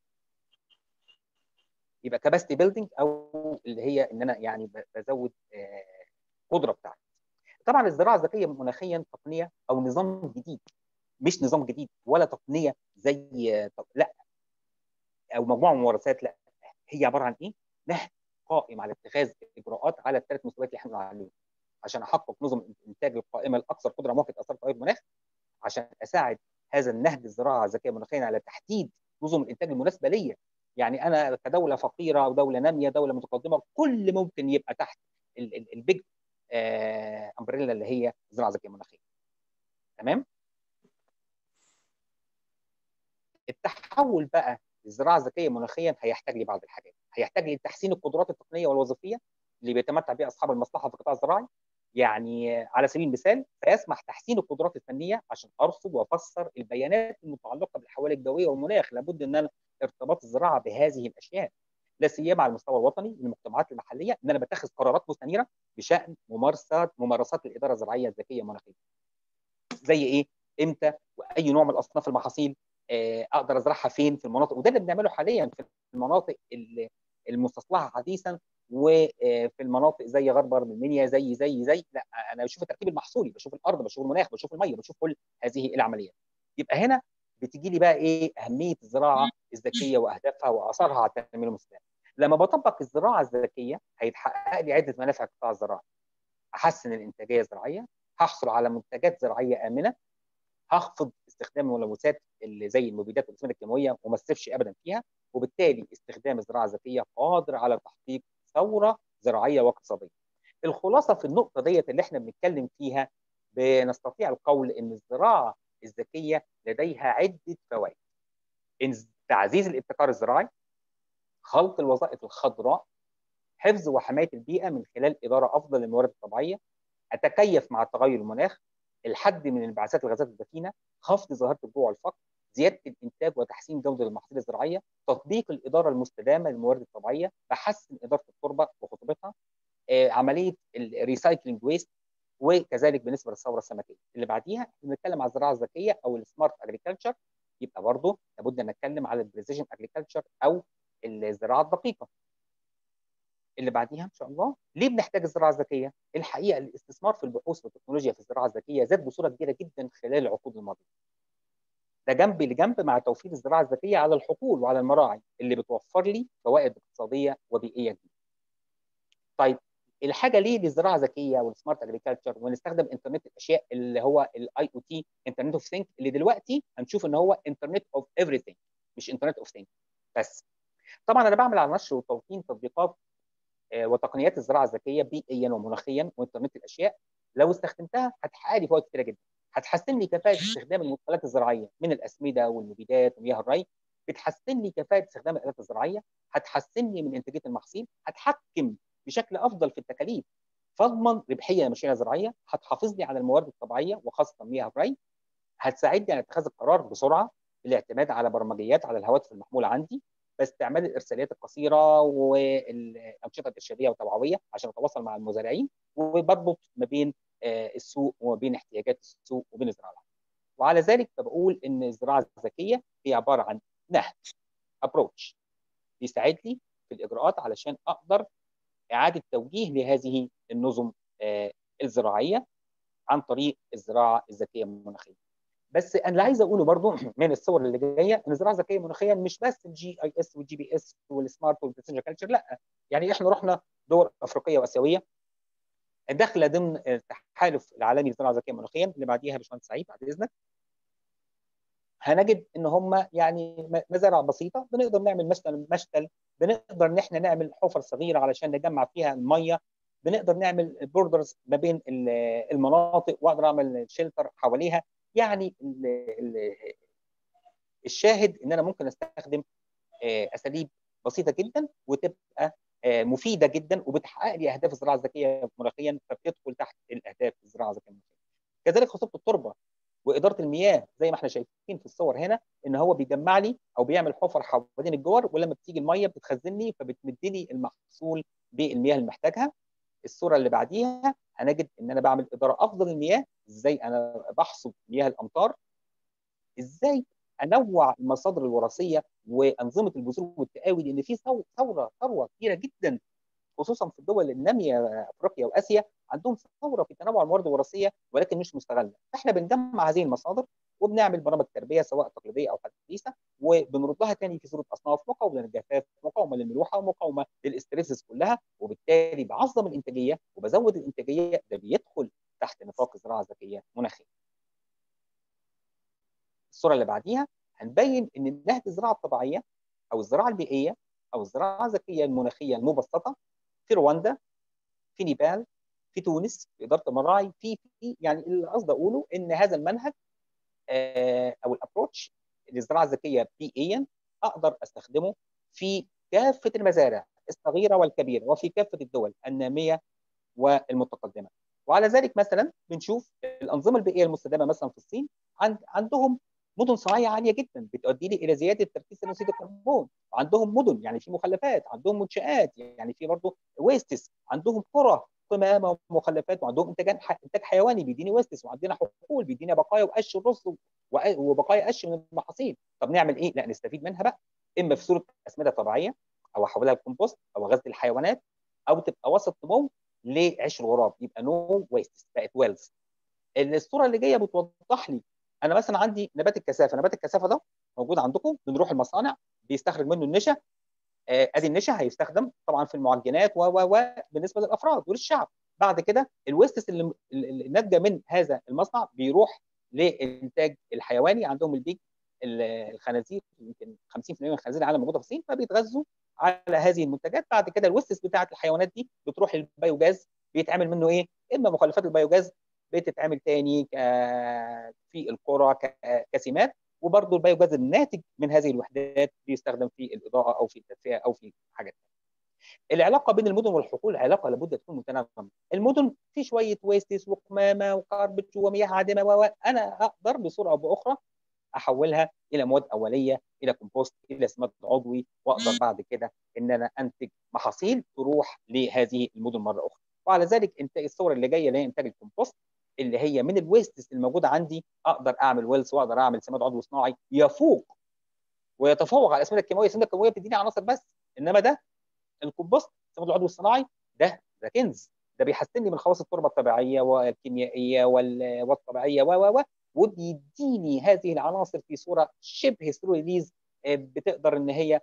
يبقى كاباسيتي بيلدينج او اللي هي ان انا يعني بزود القدره بتاعتي. طبعا الزراعه الذكيه مناخيا تقنيه او نظام جديد مش نظام جديد ولا تقنيه زي لا او مجموعه ممارسات لا هي عباره عن ايه؟ نهج قائم على اتخاذ اجراءات على الثلاث مستويات اللي احنا عليهم عشان احقق نظم الانتاج القائمه الاكثر قدره مواجهه اثار تغير المناخ عشان اساعد هذا النهج الزراعه الذكيه مناخيا على تحديد نظم الانتاج المناسبه ليا يعني انا كدوله فقيره او دوله ناميه دوله متقدمه كل ممكن يبقى تحت البيج آه امبريلا اللي هي الزراعه الذكيه المناخيه تمام التحول بقى للزراعه الذكيه مناخيا هيحتاج لي بعض الحاجات هيحتاج لي تحسين القدرات التقنيه والوظيفيه اللي بيتمتع بها اصحاب المصلحه في القطاع الزراعي يعني على سبيل المثال فيسمح تحسين القدرات الفنيه عشان ارصد وافسر البيانات المتعلقه بالحوالي الجويه والمناخ لابد ان انا ارتباط الزراعه بهذه الاشياء لا سيما على المستوى الوطني للمجتمعات المحليه ان انا بتخذ قرارات مستنيره بشان ممارسات ممارسات الاداره الزراعيه الذكيه المناخيه. زي ايه؟ امتى واي نوع من الاصناف المحاصيل اقدر ازرعها فين في المناطق وده اللي بنعمله حاليا في المناطق المستصلحه حديثا وفي المناطق زي غرب المنيا زي زي زي لا انا بشوف التركيب المحصولي بشوف الارض بشوف المناخ بشوف الميه بشوف كل هذه العمليات يبقى هنا بتيجي لي بقى ايه اهميه الزراعه الذكيه واهدافها واثارها على التنميه المستدامه لما بطبق الزراعه الذكيه هيتحقق لي عده منافع القطاع الزراعي احسن الانتاجيه الزراعيه هحصل على منتجات زراعيه امنه هخفض استخدام الملوثات اللي زي المبيدات والاسمده الكيماويه وما اسفش ابدا فيها وبالتالي استخدام الزراعه الذكيه قادر على تحقيق ثوره زراعيه واقتصاديه. الخلاصه في النقطه ديت اللي احنا بنتكلم فيها بنستطيع القول ان الزراعه الذكيه لديها عده فوائد. تعزيز الابتكار الزراعي، خلق الوظائف الخضراء، حفظ وحمايه البيئه من خلال اداره افضل للموارد الطبيعيه، اتكيف مع تغير المناخ، الحد من انبعاثات الغازات الدفينه، خفض ظاهره الجوع والفقر، زياده الانتاج وتحسين جوده المحاصيل الزراعيه، تطبيق الاداره المستدامه للموارد الطبيعيه، بحسن اداره التربه وخطوبتها، آه، عمليه الريسايكلينج ويست وكذلك بالنسبه للثوره السمكيه. اللي بعديها بنتكلم على الزراعه الذكيه او السمارت اجريكلتشر يبقى برضه لابد ان نتكلم على البريسيجن اجريكلتشر او الزراعه الدقيقه. اللي بعديها ان شاء الله ليه بنحتاج الزراعه الذكيه؟ الحقيقه الاستثمار في البحوث والتكنولوجيا في الزراعه الذكيه زاد بصوره كبيره جدا خلال العقود الماضيه. ده جنب لجنب مع توفير الزراعه الذكيه على الحقول وعلى المراعي اللي بتوفر لي فوائد اقتصاديه وبيئيه جديده. طيب الحاجه ليه للزراعه الذكيه والسمارت اجريكلتشر ونستخدم انترنت الاشياء اللي هو الاي او تي انترنت اوف ثينك اللي دلوقتي هنشوف ان هو انترنت اوف ايفريثينج مش انترنت اوف ثينك بس. طبعا انا بعمل على نشر وتوطين تطبيقات وتقنيات الزراعه الذكيه بيئيا ومناخيا وانترنت الاشياء لو استخدمتها هتحقق لي فوائد كتيره جدا هتحسن لي كفاءه استخدام المدخلات الزراعيه من الاسمده والمبيدات ومياه الري بتحسن لي كفاءه استخدام الالات الزراعيه هتحسن لي من انتاجيه المحصول هتحكم بشكل افضل في التكاليف فاضمن ربحيه للمشاريع الزراعيه هتحافظ لي على الموارد الطبيعيه وخاصه مياه الري هتساعدني على اتخاذ القرار بسرعه بالاعتماد على برمجيات على الهواتف المحموله عندي باستعمال الارساليات القصيره والانشطه الارشاديه والتوعويه عشان اتواصل مع المزارعين وبربط ما بين السوق وما بين احتياجات السوق وبين الزراعه. وعلى ذلك فبقول ان الزراعه الذكيه هي عباره عن نهج ابروتش بيساعد لي في الاجراءات علشان اقدر اعاده توجيه لهذه النظم الزراعيه عن طريق الزراعه الذكيه المناخيه. بس انا اللي عايز اقوله برضو من الصور اللي جايه ان الزراعه الذكيه مناخيا مش بس الجي اي اس والجي بي اس والسمارت والبريسيجن كلتشر لا يعني احنا رحنا دول افريقيه واسيويه داخله ضمن التحالف العالمي للزراعه الذكيه مناخيا اللي بعديها باشمهندس سعيد بعد اذنك هنجد ان هم يعني مزارع بسيطه بنقدر نعمل مشتل مشتل بنقدر ان احنا نعمل حفر صغيره علشان نجمع فيها الميه بنقدر نعمل بوردرز ما بين المناطق واقدر اعمل شيلتر حواليها يعني ال ال الشاهد ان انا ممكن استخدم اساليب بسيطه جدا وتبقى مفيده جدا وبتحقق لي اهداف الزراعه الذكيه مناخيا فبتدخل تحت الاهداف الزراعه الذكيه مناخيا. كذلك خصوبه التربه واداره المياه زي ما احنا شايفين في الصور هنا ان هو بيجمع لي او بيعمل حفر حوالين الجوار ولما بتيجي الميه بتخزن لي فبتمد لي المحصول بالمياه اللي محتاجها. الصوره اللي بعديها هنجد ان انا بعمل اداره افضل للمياه ازاي انا بحصد مياه الامطار ازاي انوع المصادر الوراثيه وانظمه البذور والتقاوي لان في ثوره ثروه كبيره جدا خصوصا في الدول الناميه افريقيا واسيا عندهم ثوره في تنوع الموارد الوراثيه ولكن مش مستغله فاحنا بنجمع هذه المصادر وبنعمل برامج تربيه سواء تقليديه او حديثه وبنردها تاني في صوره اصناف مقاومه للجفاف مقاومه للملوحه ومقاومه للاستريسز كلها وبالتالي بعظم الانتاجيه وبزود الانتاجيه ده بيدخل تحت نطاق الزراعه الذكيه مناخيا. الصوره اللي بعديها هنبين ان نهج الزراعه الطبيعيه او الزراعه البيئيه او الزراعه الذكيه المناخيه المبسطه في رواندا في نيبال في تونس في اداره المراعي في في يعني اللي قصدي اقوله ان هذا المنهج آه او الابروتش للزراعه الذكيه بيئيا اقدر استخدمه في كافه المزارع الصغيره والكبيره وفي كافه الدول الناميه والمتقدمه وعلى ذلك مثلا بنشوف الانظمه البيئيه المستدامه مثلا في الصين عند عندهم مدن صناعيه عاليه جدا بتؤدي لي الى زياده تركيز ثاني اكسيد الكربون عندهم مدن يعني في مخلفات عندهم منشات يعني في برضه ويستس عندهم قرى قمامه ومخلفات وعندهم انتاج انتاج حيواني بيديني ويستس وعندنا حقول بيدينا بقايا وقش الرز وبقايا قش من المحاصيل طب نعمل ايه؟ لا نستفيد منها بقى اما في صوره اسمده طبيعيه او احولها لكومبوست او غزل الحيوانات او تبقى وسط نمو لعيش الغراب يبقى نو ويست بقت ويلز الصوره اللي جايه بتوضح لي انا مثلا عندي نبات الكثافه نبات الكثافه ده موجود عندكم بنروح المصانع بيستخرج منه النشا آه ادي النشا هيستخدم طبعا في المعجنات و و و بالنسبه للافراد وللشعب بعد كده الويستس اللي, اللي ناتجه من هذا المصنع بيروح للانتاج الحيواني عندهم البيج الخنازير يمكن 50% من خنازير العالم موجوده في الصين فبيتغذوا على هذه المنتجات بعد كده الويستس بتاعه الحيوانات دي بتروح للبيوجاز بيتعمل منه ايه؟ اما مخلفات البيوجاز بتتعمل تاني في القرى كسمات وبرضه البيوجاز الناتج من هذه الوحدات بيستخدم في الاضاءه او في التدفئه او في حاجات العلاقه بين المدن والحقول علاقه لابد تكون متناغمه المدن في شويه ويستس وقمامه وكاربتش ومياه عادمه و انا اقدر بصوره او باخرى احولها الى مواد اوليه الى كومبوست الى سماد عضوي واقدر بعد كده ان انا انتج محاصيل تروح لهذه المدن مره اخرى وعلى ذلك انتاج الصور اللي جايه اللي هي انتاج الكومبوست اللي هي من الويستس الموجوده عندي اقدر اعمل ويلز واقدر اعمل سماد عضوي صناعي يفوق ويتفوق على الاسمده الكيماويه الاسمده الكيماويه بتديني عناصر بس انما ده الكومبوست السماد العضوي الصناعي ده ده كنز ده بيحسن لي من خواص التربه الطبيعيه والكيميائيه والطبيعيه و و و وبيديني هذه العناصر في صوره شبه سلو ريليز بتقدر ان هي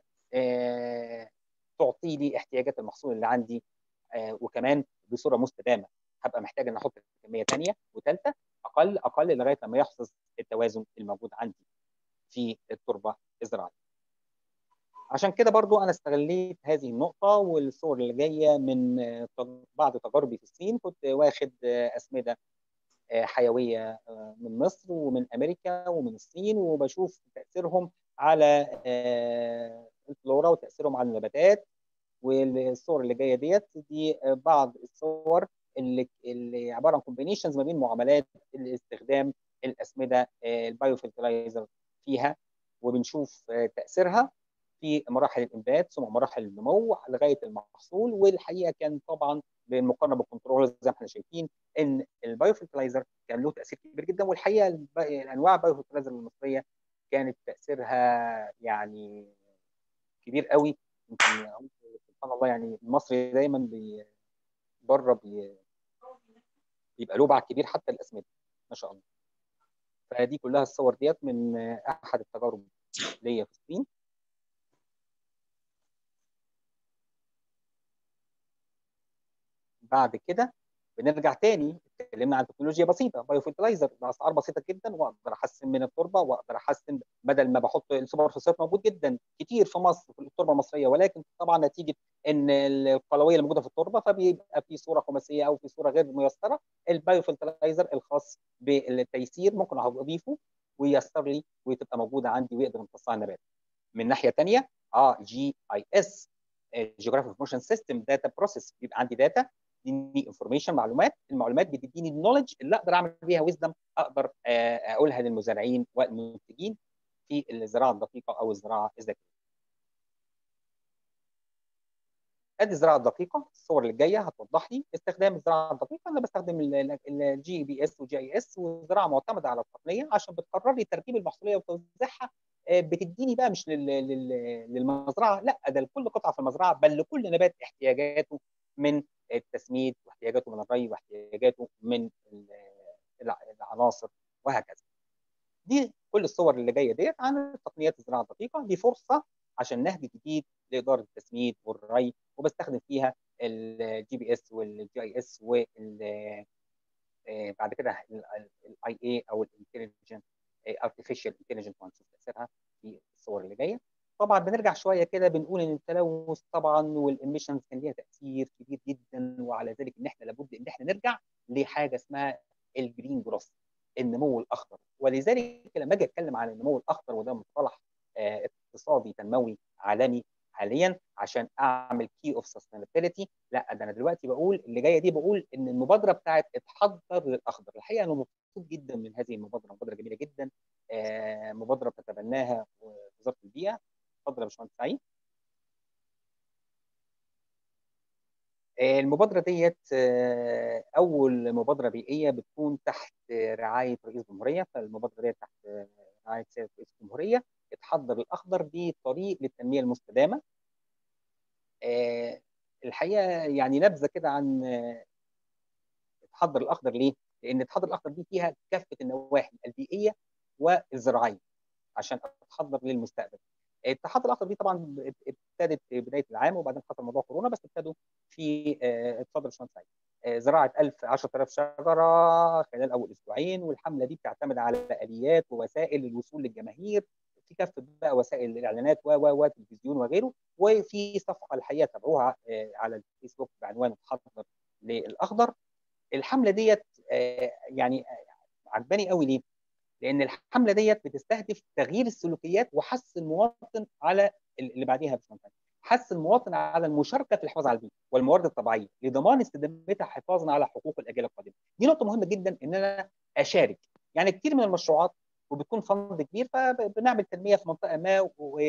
تعطي لي احتياجات المحصول اللي عندي وكمان بصوره مستدامه هبقى محتاج ان احط كميه ثانيه وثالثه اقل اقل لغايه لما يحصل التوازن الموجود عندي في التربه الزراعيه. عشان كده برضو انا استغليت هذه النقطه والصور اللي جايه من بعض تجاربي في الصين كنت واخد اسمده حيويه من مصر ومن امريكا ومن الصين وبشوف تاثيرهم على الفلورا وتاثيرهم على النباتات والصور اللي جايه ديت دي بعض الصور اللي اللي عباره عن كومبينيشنز ما بين معاملات استخدام الاسمده البايو فيرتلايزر فيها وبنشوف تاثيرها في مراحل الانبات ثم مراحل النمو لغايه المحصول والحقيقه كان طبعا بالمقارنه بالكنترول زي ما احنا شايفين ان البايو فيرتلايزر كان له تاثير كبير جدا والحقيقه الانواع البايو فيرتلايزر المصريه كانت تاثيرها يعني كبير قوي يمكن سبحان الله يعني المصري دايما بي بره بي بيبقى له بعد كبير حتى الاسمده ما شاء الله فدي كلها الصور ديت من احد التجارب ليا في الصين بعد كده بنرجع تاني اتكلمنا عن تكنولوجيا بسيطه بايو فيرتلايزر باسعار بسيطه جدا واقدر احسن من التربه واقدر احسن بدل ما بحط السوبر فوسفات موجود جدا كتير في مصر في التربه المصريه ولكن طبعا نتيجه ان القلويه اللي موجوده في التربه فبيبقى في صوره خماسيه او في صوره غير ميسره البايو فيرتلايزر الخاص بالتيسير ممكن اضيفه وييسر لي وتبقى موجوده عندي ويقدر يمتصها النبات من ناحيه ثانيه اه جي اي اس جيوغرافيك انفورميشن سيستم داتا بروسيس بيبقى عندي داتا تديني انفورميشن معلومات المعلومات بتديني النولج اللي اقدر اعمل بيها ويزدم اقدر اقولها للمزارعين والمنتجين في الزراعه الدقيقه او الزراعه الذكيه. ادي الزراعه الدقيقه الصور اللي جايه هتوضح لي استخدام الزراعه الدقيقه انا بستخدم الجي بي اس والجي اي اس والزراعه معتمده على التقنيه عشان بتقرر لي تركيب المحصوليه وتوزيعها بتديني بقى مش للمزرعه لا ده لكل قطعه في المزرعه بل لكل نبات احتياجاته من التسميد واحتياجاته من الري واحتياجاته من العناصر وهكذا. دي كل الصور اللي جايه ديت عن تقنيات الزراعه الدقيقه دي فرصه عشان نهج جديد لاداره التسميد والري وبستخدم فيها الجي بي اس والجي اي اس وال بعد كده الاي اي او الانتليجنت ارتفيشال انتليجنت وهنشوف تاثيرها في الصور اللي جايه. طبعا بنرجع شويه كده بنقول ان التلوث طبعا والاميشنز كان ليها تاثير كبير جدا وعلى ذلك ان احنا لابد ان احنا نرجع لحاجه اسمها الجرين جروث النمو الاخضر ولذلك لما اجي اتكلم عن النمو الاخضر وده مصطلح آه اقتصادي تنموي عالمي حاليا عشان اعمل كي اوف سستينابيلتي لا ده انا دلوقتي بقول اللي جايه دي بقول ان المبادره بتاعت اتحضر للاخضر الحقيقه انا مبسوط جدا من هذه المبادره مبادره جميله جدا آه مبادره بتتبناها وزاره البيئه اتفضل يا باشمهندس سعيد المبادرة ديت أول مبادرة بيئية بتكون تحت رعاية رئيس الجمهورية فالمبادرة ديت تحت رعاية سيادة رئيس الجمهورية اتحضر الأخضر دي طريق للتنمية المستدامة الحقيقة يعني نبذة كده عن اتحضر الأخضر ليه؟ لأن اتحضر الأخضر دي فيها كافة النواحي البيئية والزراعية عشان أتحضر للمستقبل التحضر الاخضر دي طبعا ابتدت في بدايه العام وبعدين حصل موضوع كورونا بس ابتدوا في اتفضل يا باشمهندس سعيد زراعه 1000 10000 شجره خلال اول اسبوعين والحمله دي بتعتمد على اليات ووسائل للوصول للجماهير في كافه بقى وسائل الاعلانات و و والتلفزيون وغيره وفي صفحه الحقيقه تابعوها على الفيسبوك بعنوان اتحضر للاخضر الحمله ديت يعني عجباني قوي ليه؟ لان الحمله ديت بتستهدف تغيير السلوكيات وحث المواطن على اللي بعديها باشمهندس حث المواطن على المشاركه في الحفاظ على البيئه والموارد الطبيعيه لضمان استدامتها حفاظا على حقوق الاجيال القادمه. دي نقطه مهمه جدا ان انا اشارك. يعني كتير من المشروعات وبتكون فند كبير فبنعمل تنميه في منطقه ما و...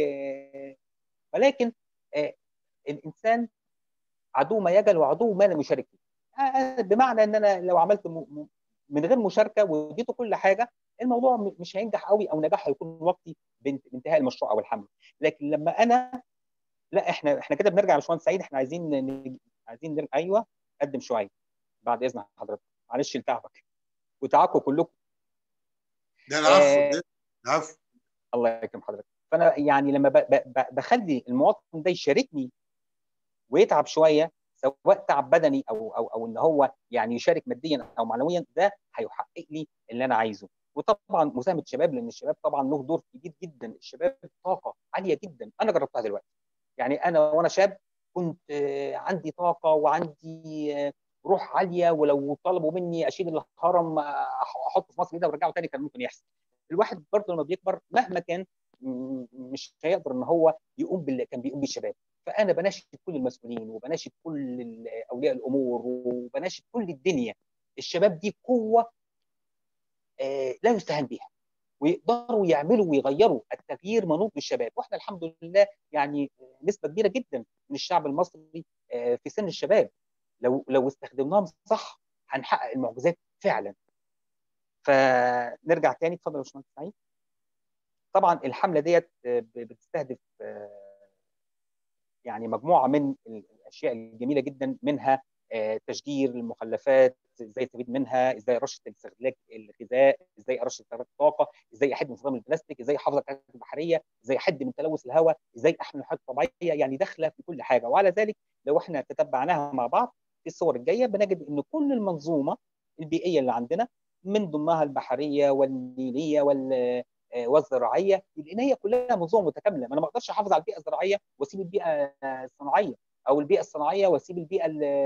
ولكن آه الانسان عدو ما يجهل وعدو ما لم يشارك فيه. آه بمعنى ان انا لو عملت م... من غير مشاركه واديته كل حاجه الموضوع مش هينجح قوي او نجاح هيكون وقتي بانتهاء المشروع او الحمله لكن لما انا لا احنا احنا كده بنرجع يا باشمهندس سعيد احنا عايزين ن... عايزين نرجع ايوه قدم شويه بعد اذن حضرتك معلش لتعبك وتعبكم كلكم ده العفو آه... العفو الله يكرم حضرتك فانا يعني لما ب... ب... بخلي المواطن ده يشاركني ويتعب شويه سواء تعب بدني او او او ان هو يعني يشارك ماديا او معنويا ده هيحقق لي اللي انا عايزه وطبعا مساهمه الشباب لان الشباب طبعا له دور كبير جدا الشباب طاقه عاليه جدا انا جربتها دلوقتي يعني انا وانا شاب كنت عندي طاقه وعندي روح عاليه ولو طلبوا مني اشيل الهرم احطه في مصر كده وارجعه تاني كان ممكن يحصل الواحد برضه لما بيكبر مهما كان مش هيقدر ان هو يقوم باللي كان بيقوم بالشباب فانا بناشد كل المسؤولين وبناشد كل اولياء الامور وبناشد كل الدنيا الشباب دي قوه آه لا يستهان بها ويقدروا يعملوا ويغيروا التغيير منوط بالشباب واحنا الحمد لله يعني نسبه كبيره جدا من الشعب المصري آه في سن الشباب لو لو استخدمناهم صح هنحقق المعجزات فعلا فنرجع تاني اتفضل يا باشمهندس سعيد طبعا الحمله ديت بتستهدف يعني مجموعه من الاشياء الجميله جدا منها تشجير المخلفات ازاي استفيد منها ازاي ارشد استهلاك الغذاء ازاي ارشد استهلاك الطاقه ازاي احد من استخدام البلاستيك ازاي احافظ على الكائنات البحريه ازاي احد من تلوث الهواء ازاي احمي الحياه الطبيعيه يعني داخله في كل حاجه وعلى ذلك لو احنا تتبعناها مع بعض في الصور الجايه بنجد ان كل المنظومه البيئيه اللي عندنا من ضمنها البحريه والنيليه وال والزراعيه لان هي كلها منظومه متكامله ما انا ما اقدرش احافظ على البيئه الزراعيه واسيب البيئه الصناعيه او البيئه الصناعيه واسيب البيئه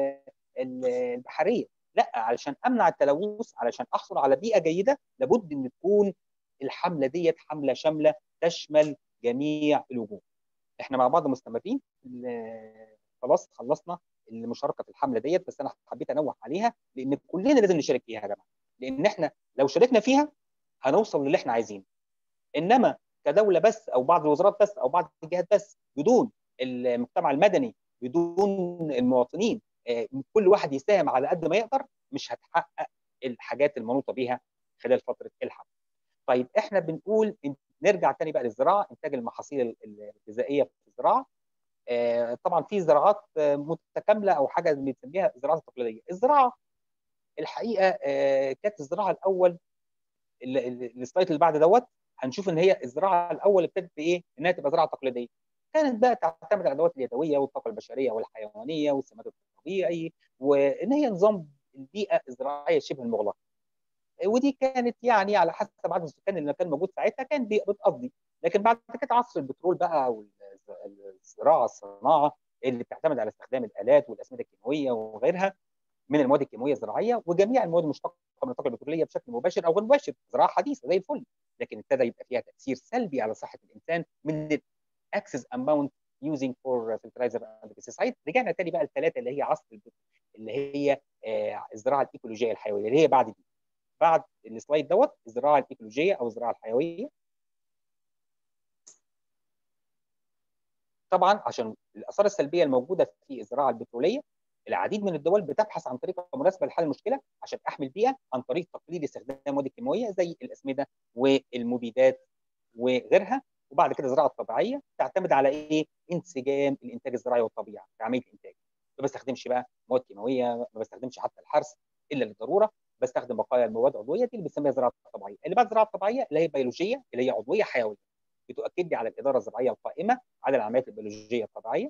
البحريه لا علشان امنع التلوث علشان احصل على بيئه جيده لابد ان تكون الحمله ديت حمله شامله تشمل جميع الوجوه احنا مع بعض مستمرين خلاص خلصنا المشاركه في الحمله ديت بس انا حبيت انوه عليها لان كلنا لازم نشارك فيها يا جماعه لان احنا لو شاركنا فيها هنوصل للي احنا عايزينه انما كدوله بس او بعض الوزارات بس او بعض الجهات بس بدون المجتمع المدني بدون المواطنين كل واحد يساهم على قد ما يقدر مش هتحقق الحاجات المنوطه بيها خلال فتره الحمل. طيب احنا بنقول نرجع تاني بقى للزراعه انتاج المحاصيل الغذائيه في الزراعه طبعا في زراعات متكامله او حاجه بنسميها الزراعات التقليديه الزراعه الحقيقه كانت الزراعه الاول السلايد اللي بعد دوت هنشوف ان هي الزراعه الاول ابتدت بايه انها تبقى زراعه تقليديه كانت بقى تعتمد على الادوات اليدويه والطاقه البشريه والحيوانيه والسماد الطبيعي وان هي نظام البيئه الزراعيه شبه المغلقه ودي كانت يعني على حسب عدد السكان اللي كان موجود ساعتها كان بتقضي لكن بعد كده عصر البترول بقى والزراعه الصناعه اللي بتعتمد على استخدام الالات والاسمده الكيماويه وغيرها من المواد الكيماويه الزراعيه وجميع المواد المشتقه من الطاقه البتروليه بشكل مباشر او غير مباشر زراعه حديثه زي الفل لكن ابتدى يبقى فيها تاثير سلبي على صحه الانسان من اكسس اماونت using for fertilizer and pesticide رجعنا تاني بقى الثلاثه اللي هي عصر اللي هي آه الزراعه الايكولوجيه الحيويه اللي هي بعد دي بعد السلايد دوت الزراعه الايكولوجيه او الزراعه الحيويه طبعا عشان الاثار السلبيه الموجوده في الزراعه البتروليه العديد من الدول بتبحث عن طريقه مناسبه لحل المشكله عشان احمي البيئه عن طريق تقليل استخدام المواد الكيماويه زي الاسمده والمبيدات وغيرها وبعد كده الزراعه الطبيعيه تعتمد على ايه؟ انسجام الانتاج الزراعي والطبيعه في عمليه الانتاج. ما بستخدمش بقى مواد كيماويه، ما بستخدمش حتى الحرث الا للضروره، بستخدم بقايا المواد العضويه دي اللي بنسميها الزراعه الطبيعيه. اللي بعد الزراعه الطبيعيه اللي هي بيولوجيه اللي هي عضويه حيويه. بتؤكد لي على الاداره الزراعيه القائمه على العمليات البيولوجيه الطبيعيه.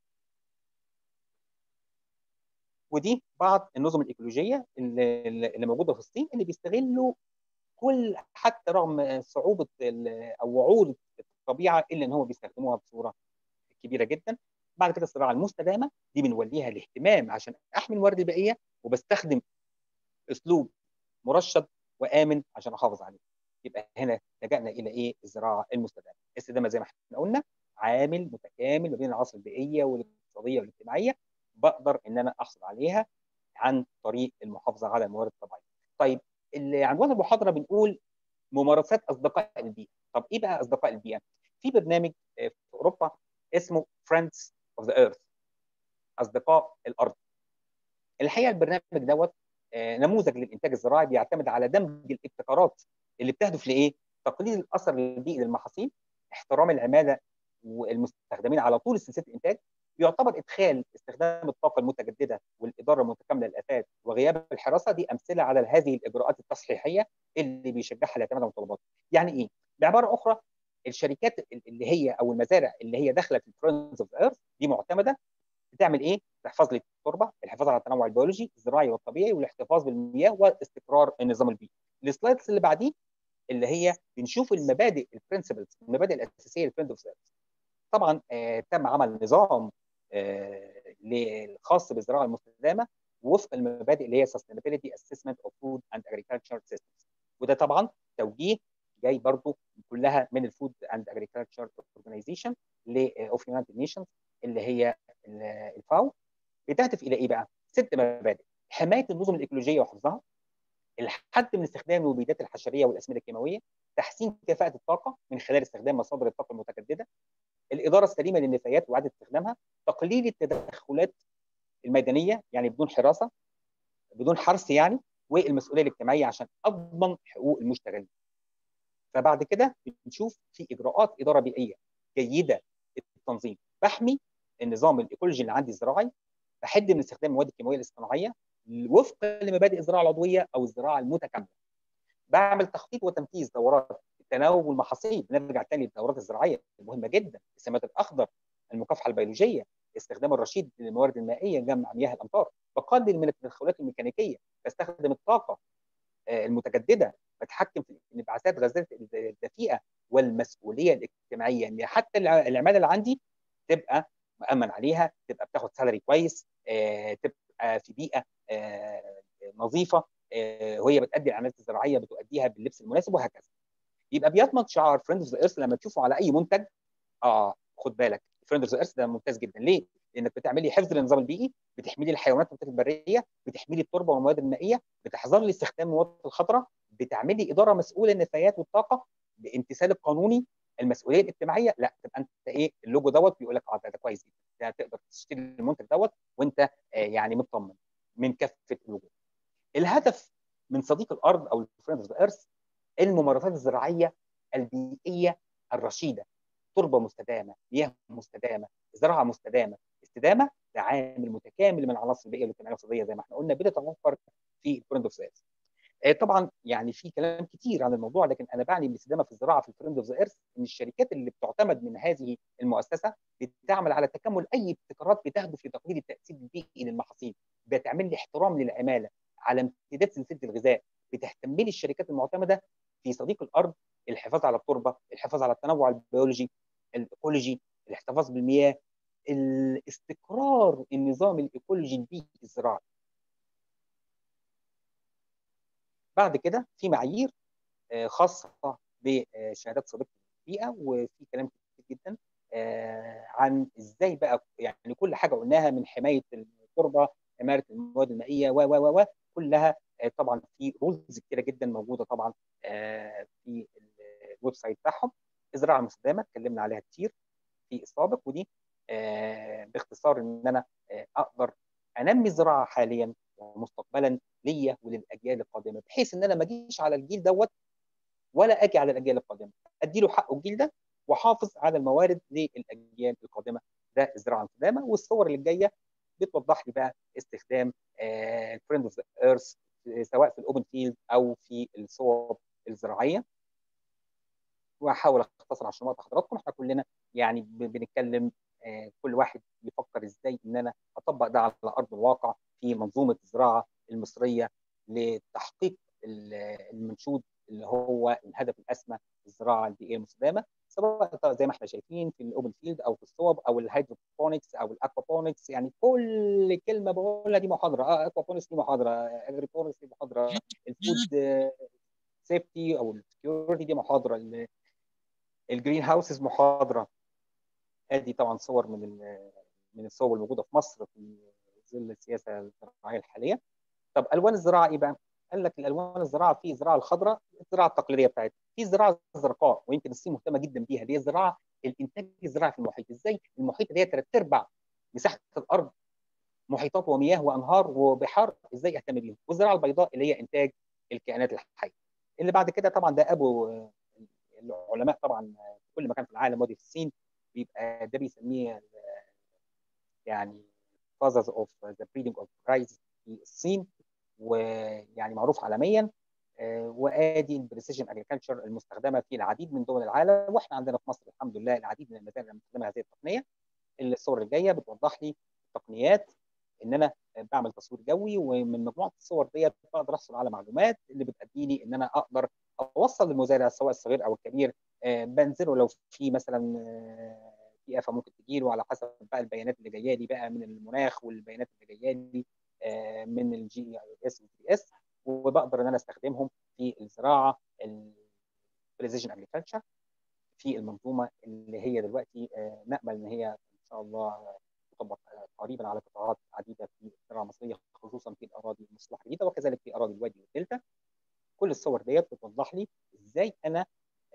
ودي بعض النظم الايكولوجيه اللي, اللي موجوده في الصين اللي بيستغلوا كل حتى رغم صعوبه او وعود الطبيعه الا ان هم بيستخدموها بصوره كبيره جدا بعد كده الزراعه المستدامه دي بنوليها الاهتمام عشان احمي الموارد البيئيه وبستخدم اسلوب مرشد وامن عشان احافظ عليه يبقى هنا لجأنا الى ايه الزراعه المستدامه الاستدامه زي ما احنا قلنا عامل متكامل ما بين العناصر البيئيه والاقتصاديه والاجتماعيه بقدر ان انا احصل عليها عن طريق المحافظه على الموارد الطبيعيه طيب عنوان المحاضره بنقول ممارسات اصدقاء البيئه طب ايه بقى اصدقاء البيئه في برنامج في اوروبا اسمه Friends of the Earth اصدقاء الارض الحقيقه البرنامج دوت نموذج للانتاج الزراعي بيعتمد على دمج الابتكارات اللي بتهدف لايه تقليل الاثر البيئي للمحاصيل احترام العماله والمستخدمين على طول سلسله الانتاج يعتبر ادخال استخدام الطاقه المتجدده والاداره المتكامله للافات وغياب الحراسه دي امثله على هذه الاجراءات التصحيحيه اللي بيشجعها الاعتماد على المتطلبات. يعني ايه؟ بعباره اخرى الشركات اللي هي او المزارع اللي هي داخله في الفريندز اوف ايرث دي معتمده بتعمل ايه؟ تحفظ لي التربه، الحفاظ على التنوع البيولوجي الزراعي والطبيعي والاحتفاظ بالمياه واستقرار النظام البيئي. السلايدز اللي بعديه اللي هي بنشوف المبادئ البرنسبلز المبادئ الاساسيه للفريند اوف ايرث. طبعا آه تم عمل نظام الخاص بالزراعه المستدامه وفق المبادئ اللي هي Sustainability Assessment of Food and Agriculture Systems وده طبعا توجيه جاي برضو كلها من الفود اند اجريكلتشر اورجانيزيشن اوف يونايتد نيشنز اللي هي الفاو بتهدف الى ايه بقى؟ ست مبادئ حمايه النظم الايكولوجيه وحفظها الحد من استخدام المبيدات الحشريه والاسمده الكيماويه تحسين كفاءه الطاقه من خلال استخدام مصادر الطاقه المتجدده الاداره السليمه للنفايات واعاده استخدامها تقليل التدخلات الميدانيه يعني بدون حراسه بدون حرث يعني والمسؤوليه الاجتماعيه عشان اضمن حقوق المشتغلين فبعد كده بنشوف في اجراءات اداره بيئيه جيده التنظيم بحمي النظام الايكولوجي اللي عندي الزراعي بحد من استخدام المواد الكيماويه الاصطناعيه وفقا لمبادئ الزراعه العضويه او الزراعه المتكامله. بعمل تخطيط وتنفيذ دورات التناوب والمحاصيل نرجع تاني للدورات الزراعيه المهمه جدا السمات الاخضر المكافحه البيولوجيه استخدام الرشيد للموارد المائيه جمع مياه الامطار بقلل من التدخلات الميكانيكيه بستخدم الطاقه المتجدده بتحكم في انبعاثات غازات الدفيئه والمسؤوليه الاجتماعيه ان حتى العماله اللي عندي تبقى مأمن عليها تبقى بتاخد سالري كويس تبقى في بيئه نظيفه وهي بتأدي العمليات الزراعيه بتؤديها باللبس المناسب وهكذا يبقى بيضمن شعار فريند اوف ذا ايرث لما تشوفه على اي منتج اه خد بالك فريند اوف ذا ايرث ده ممتاز جدا ليه؟ لانك بتعملي حفظ للنظام البيئي بتحمي لي الحيوانات والنباتات البريه بتحمي لي التربه والمواد المائيه بتحظر لي استخدام المواد الخضراء بتعملي اداره مسؤوله للنفايات والطاقه بامتثال القانوني المسؤوليه الاجتماعيه لا تبقى انت ايه اللوجو دوت بيقول لك اه ده, ده كويس جدا تقدر تشتري المنتج دوت وانت آه يعني مطمن من كافه اللوجو الهدف من صديق الارض او فريند اوف ذا ايرث الممارسات الزراعيه البيئيه الرشيده تربه مستدامه مياه مستدامه زراعه مستدامه استدامه ده عامل متكامل من العناصر البيئيه والاجتماعيه والاقتصاديه زي ما احنا قلنا بتتوفر في الفريند اوف ذا ايرث طبعا يعني في كلام كتير عن الموضوع لكن انا بعني بالاستدامه في الزراعه في الفريند اوف ذا ايرث ان الشركات اللي بتعتمد من هذه المؤسسه بتعمل على تكامل اي ابتكارات بتهدف لتقليل التاثير البيئي للمحاصيل بتعمل لي احترام للعماله على امتداد سلسله الغذاء بتهتم لي الشركات المعتمده في صديق الارض الحفاظ على التربه الحفاظ على التنوع البيولوجي الايكولوجي الاحتفاظ بالمياه الاستقرار النظام الايكولوجي البيئي الزراعي بعد كده في معايير خاصه بشهادات صديقه البيئه وفي كلام كتير جدا عن ازاي بقى يعني كل حاجه قلناها من حمايه التربه حمايه المواد المائيه و و و كلها طبعا في رولز كتيره جدا موجوده طبعا في الويب سايت بتاعهم الزراعه المستدامه اتكلمنا عليها كتير في السابق ودي باختصار ان انا اقدر انمي الزراعه حاليا ومستقبلا ليا وللاجيال القادمه بحيث ان انا ما اجيش على الجيل دوت ولا اجي على الاجيال القادمه ادي له حقه الجيل ده واحافظ على الموارد للاجيال القادمه ده الزراعه المستدامه والصور اللي جايه بتوضح لي بقى استخدام الفريند اوف ذا ايرث سواء في الاوبن فيلد او في الصوب الزراعيه واحاول اختصر عشان وقت حضراتكم احنا كلنا يعني بنتكلم كل واحد يفكر ازاي ان انا اطبق ده على ارض الواقع في منظومه الزراعه المصريه لتحقيق المنشود اللي هو الهدف الاسمى الزراعه البيئيه المستدامه سواء زي ما احنا شايفين في الاوبن فيلد او في الصوب او الهيدروبونكس او الاكوابونكس يعني كل كلمه بقولها دي محاضره اه اكوابونكس دي محاضره اجريبونكس دي محاضره الفود سيفتي او السكيورتي دي محاضره الجرين هاوسز محاضره ادي طبعا صور من من الصور الموجوده في مصر في ظل السياسه الزراعيه الحاليه طب الوان الزراعه ايه بقى؟ قال لك الالوان الزراعه في الزراعه الخضراء الزراعه التقليديه بتاعتها في الزراعه الزرقاء ويمكن الصين مهتمه جدا بيها اللي هي الزراعه الانتاج الزراعي في المحيط ازاي المحيط اللي هي ثلاث ارباع مساحه الارض محيطات ومياه وانهار وبحار ازاي اهتم بيهم والزراعه البيضاء اللي هي انتاج الكائنات الحيه اللي بعد كده طبعا ده ابو العلماء طبعا في كل مكان في العالم ودي في الصين بيبقى ده بيسميه يعني fathers of the breeding of rice في الصين ويعني معروف عالميا وادي البريسيجن اجريكلتشر المستخدمه في العديد من دول العالم واحنا عندنا في مصر الحمد لله العديد من المزارع المستخدمه هذه التقنيه الصور الجايه بتوضح لي التقنيات ان انا بعمل تصوير جوي ومن مجموعه الصور ديت بقدر احصل على معلومات اللي بتديني ان انا اقدر اوصل للمزارع سواء الصغير او الكبير بنزله لو في مثلا في افه ممكن تجي له على حسب بقى البيانات اللي جايه لي بقى من المناخ والبيانات اللي جايه لي من الجي اس والجي اس وبقدر ان انا استخدمهم في الزراعه البريزيشن اجريكلتشر في المنظومه اللي هي دلوقتي نامل ان هي ان شاء الله تطبق قريبا على قطاعات عديده في الزراعه المصريه خصوصا في الاراضي المصلحه الجديده وكذلك في اراضي الوادي والدلتا كل الصور ديت بتوضح لي ازاي انا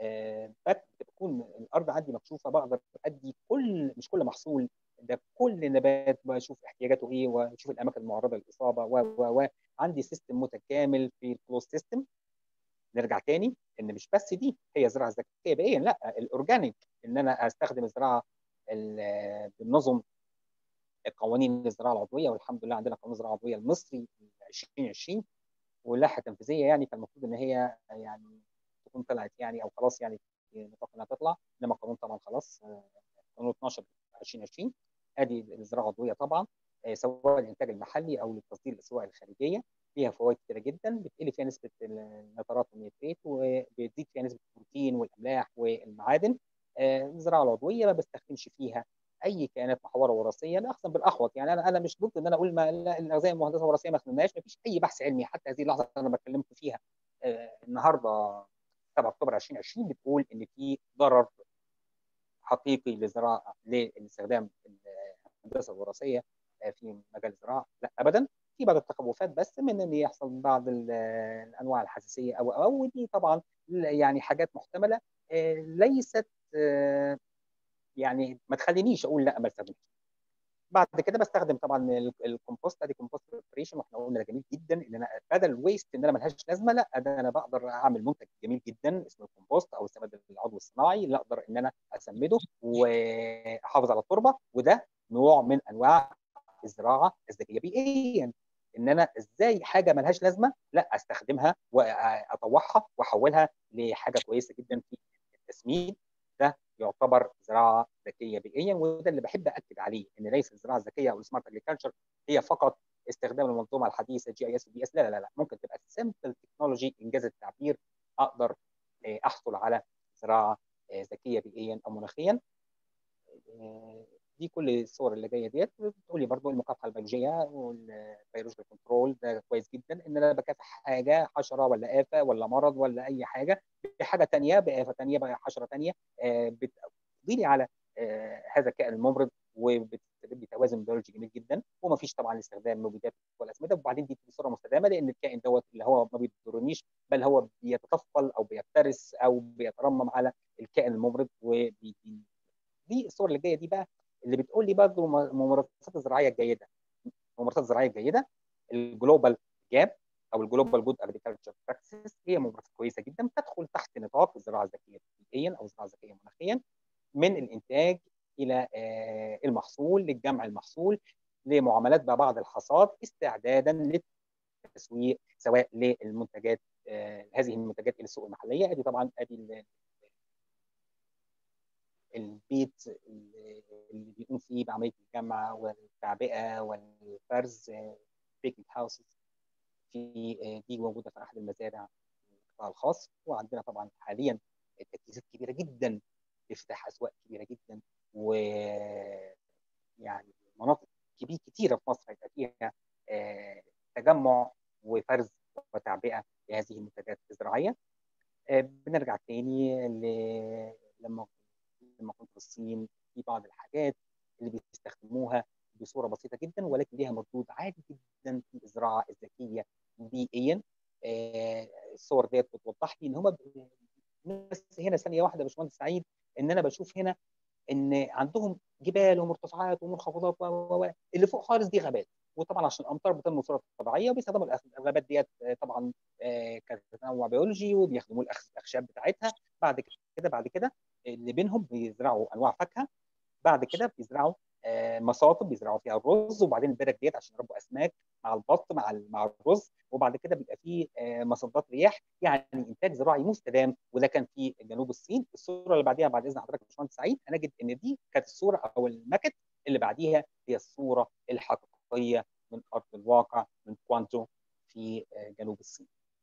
بتكون الارض عندي مكشوفه بقدر ادي كل مش كل محصول ده كل نبات بشوف احتياجاته ايه واشوف الاماكن المعرضه للاصابه و و و عندي سيستم متكامل في الكلوز سيستم نرجع تاني ان مش بس دي هي زراعه ذكيه بيئيا لا الاورجانيك ان انا استخدم الزراعه بالنظم قوانين الزراعه العضويه والحمد لله عندنا قانون الزراعه العضويه المصري 2020 واللائحه التنفيذيه يعني فالمفروض ان هي يعني تكون طلعت يعني او خلاص يعني نطاق انها تطلع انما القانون طبعا خلاص قانون 12 2020 ادي الزراعه العضويه طبعا سواء الانتاج المحلي او للتصدير الاسواق الخارجيه فيها فوائد كثيره جدا بتقل فيها نسبه النترات والنيتريت وبتزيد فيها نسبه البروتين والاملاح والمعادن الزراعه العضويه ما بستخدمش فيها اي كائنات محوره وراثيه لا اقسم بالاحوط يعني انا انا مش ضد ان انا اقول ما لا الاغذيه المهندسه الوراثيه ما استخدمناش ما فيش اي بحث علمي حتى هذه اللحظه اللي انا بكلمكم فيها النهارده 7 اكتوبر 2020 بتقول ان في ضرر حقيقي للزراعه لاستخدام الهندسه الوراثيه في مجال الزراعه لا ابدا في بعض التخوفات بس من ان يحصل بعض الانواع الحساسيه او او ودي طبعا يعني حاجات محتمله ليست يعني ما تخلينيش اقول لا ما استخدمش بعد كده بستخدم طبعا الكومبوست ادي كومبوست بريبريشن واحنا قلنا ده جميل جدا ان انا بدل الويست ان انا ملهاش لازمه لا ده انا بقدر اعمل منتج جميل جدا اسمه الكومبوست او السماد العضوي الصناعي اللي اقدر ان انا اسمده واحافظ على التربه وده نوع من انواع الزراعه الذكيه بيئيا ان انا ازاي حاجه ملهاش لازمه لا استخدمها واطوعها واحولها لحاجه كويسه جدا في التسميد ده يعتبر زراعه ذكيه بيئيا وده اللي بحب اكد عليه ان ليس الزراعه الذكيه او السمارت اجريكلتشر هي فقط استخدام المنظومه الحديثه جي اي اس بي اس لا لا لا ممكن تبقى سمبل تكنولوجي انجاز التعبير اقدر احصل على زراعه ذكيه بيئيا او مناخيا دي كل الصور اللي جايه ديت بتقول لي برضو المكافحه البيولوجيه والبيولوجيكال كنترول ده كويس جدا ان انا بكافح حاجه حشره ولا افه ولا مرض ولا اي حاجه بحاجه ثانيه بافه ثانيه بحشره ثانيه بتقضي لي على هذا الكائن الممرض وبتسبب لي توازن بيولوجي جميل جدا وما فيش طبعا استخدام مبيدات ولا اسمده وبعدين دي بصوره مستدامه لان الكائن دوت اللي هو ما بيضرنيش بل هو بيتطفل او بيفترس او بيترمم على الكائن الممرض وبيدي دي الصور اللي جايه دي بقى اللي بتقول لي برضه الممارسات الزراعيه الجيده الممارسات الزراعيه الجيده الجلوبال جاب او الجلوبال جود اجريكلتشر براكتسز هي ممارسات كويسه جدا تدخل تحت نطاق الزراعه الذكيه بيئيا او الزراعه الذكيه مناخيا من الانتاج الى المحصول للجمع المحصول لمعاملات بقى بعض الحصاد استعدادا للتسويق سواء للمنتجات هذه المنتجات الى السوق المحليه ادي طبعا ادي البيت اللي بيقوم فيه بعمليه الجمع والتعبئه والفرز بيكنج هاوسز في دي موجوده في احد المزارع القطاع الخاص وعندنا طبعا حاليا تجهيزات كبيره جدا لافتتاح اسواق كبيره جدا و يعني مناطق كبيره كتيره في مصر هيبقى فيها تجمع وفرز وتعبئه لهذه المنتجات الزراعيه بنرجع تاني لما لما كنت في الصين في بعض الحاجات اللي بيستخدموها بصوره بسيطه جدا ولكن ليها مردود عالي جدا في الزراعه الذكيه بيئيا الصور ديت بتوضح لي ان هم بس هنا ثانيه واحده يا باشمهندس سعيد ان انا بشوف هنا ان عندهم جبال ومرتفعات ومنخفضات و اللي فوق خالص دي غابات وطبعا عشان الامطار بتنمو بصوره طبيعيه وبيستخدموا الغابات ديت طبعا كتنوع بيولوجي وبيخدموا الاخشاب بتاعتها بعد كده بعد كده اللي بينهم بيزرعوا انواع فاكهه بعد كده بيزرعوا مصاطب بيزرعوا فيها الرز وبعدين البرك ديت عشان يربوا اسماك مع البط مع مع الرز وبعد كده بيبقى فيه مصدات رياح يعني انتاج زراعي مستدام وده كان في جنوب الصين الصوره اللي بعديها بعد اذن حضرتك يا باشمهندس سعيد هنجد ان دي كانت الصوره او الماكت اللي بعديها هي الصوره الحقيقيه من ارض الواقع من كوانتو في جنوب الصين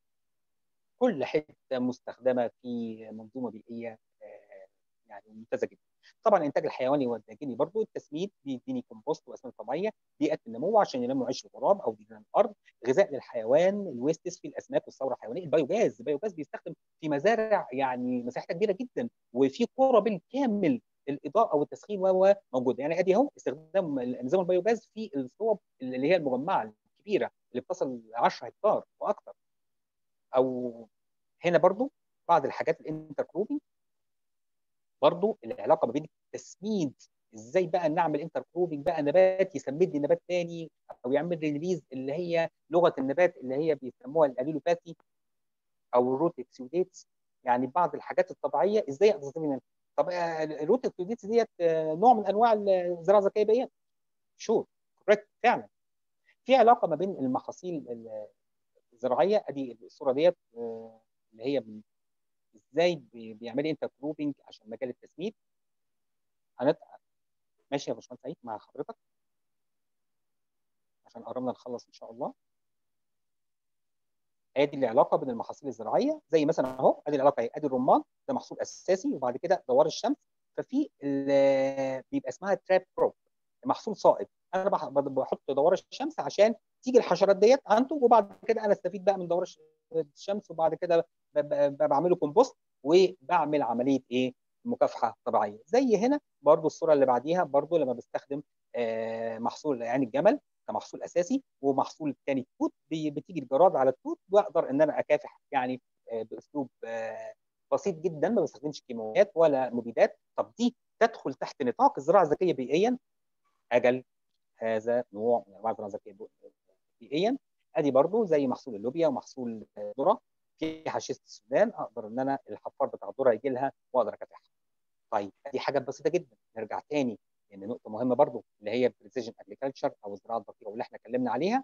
كل حته مستخدمه في منظومه بيئيه يعني ممتازه جدا طبعا الانتاج الحيواني والداجيني برضو التسميد بيديني كومبوست واسمده طبيعيه بيئه النمو عشان ينمو عيش الغراب او ديدان الارض غذاء للحيوان الويستس في الاسماك والثوره الحيوانيه البيوجاز البيوجاز بيستخدم في مزارع يعني مساحتها كبيره جدا وفي قرى بالكامل الاضاءه والتسخين و موجوده يعني ادي اهو استخدام نظام البيوجاز في الصوب اللي هي المجمعه الكبيره اللي بتصل 10 هكتار واكثر او هنا برضو بعض الحاجات الانتركروبي برضو العلاقه ما بين التسميد ازاي بقى نعمل انتر كروبنج بقى نبات يسمد لي نبات تاني او يعمل ريليز اللي هي لغه النبات اللي هي بيسموها الاليلوباثي او الروت اكسيوديتس يعني بعض الحاجات الطبيعيه ازاي اقدر استفيد منها طب الروت اكسيوديتس ديت نوع من انواع الزراعه الذكيه بيئيا شور كوريكت فعلا في علاقه ما بين المحاصيل الزراعيه ادي الصوره ديت اللي هي ازاي بيعملي انت جروبنج عشان مجال التسميد هنت... ماشي يا باشمهندس سعيد مع حضرتك عشان قربنا نخلص ان شاء الله ادي العلاقه بين المحاصيل الزراعيه زي مثلا اهو ادي العلاقه اهي ادي الرمان ده محصول اساسي وبعد كده دوار الشمس ففي بيبقى اسمها تراب كروب محصول صائب انا بحط دوار الشمس عشان تيجي الحشرات ديت عنده وبعد كده انا استفيد بقى من دوار الشمس وبعد كده بعمله كومبوست وبعمل عمليه ايه مكافحه طبيعيه زي هنا برضو الصوره اللي بعديها برضو لما بستخدم محصول عين الجمل كمحصول اساسي ومحصول الثاني التوت بتيجي الجراد على التوت واقدر ان انا اكافح يعني باسلوب بسيط جدا ما بستخدمش كيماويات ولا مبيدات طب دي تدخل تحت نطاق الزراعه الذكيه بيئيا اجل هذا نوع من انواع الزراعه الذكيه بيئيا ادي برضو زي محصول اللوبيا ومحصول الذره في حشيشه السودان اقدر ان انا الحفار بتاع الذره يجي لها واقدر اكافحها طيب دي حاجات بسيطه جدا نرجع تاني لان يعني نقطه مهمه برضو اللي هي بريسيجن اجريكلتشر او الزراعه الدقيقه واللي احنا اتكلمنا عليها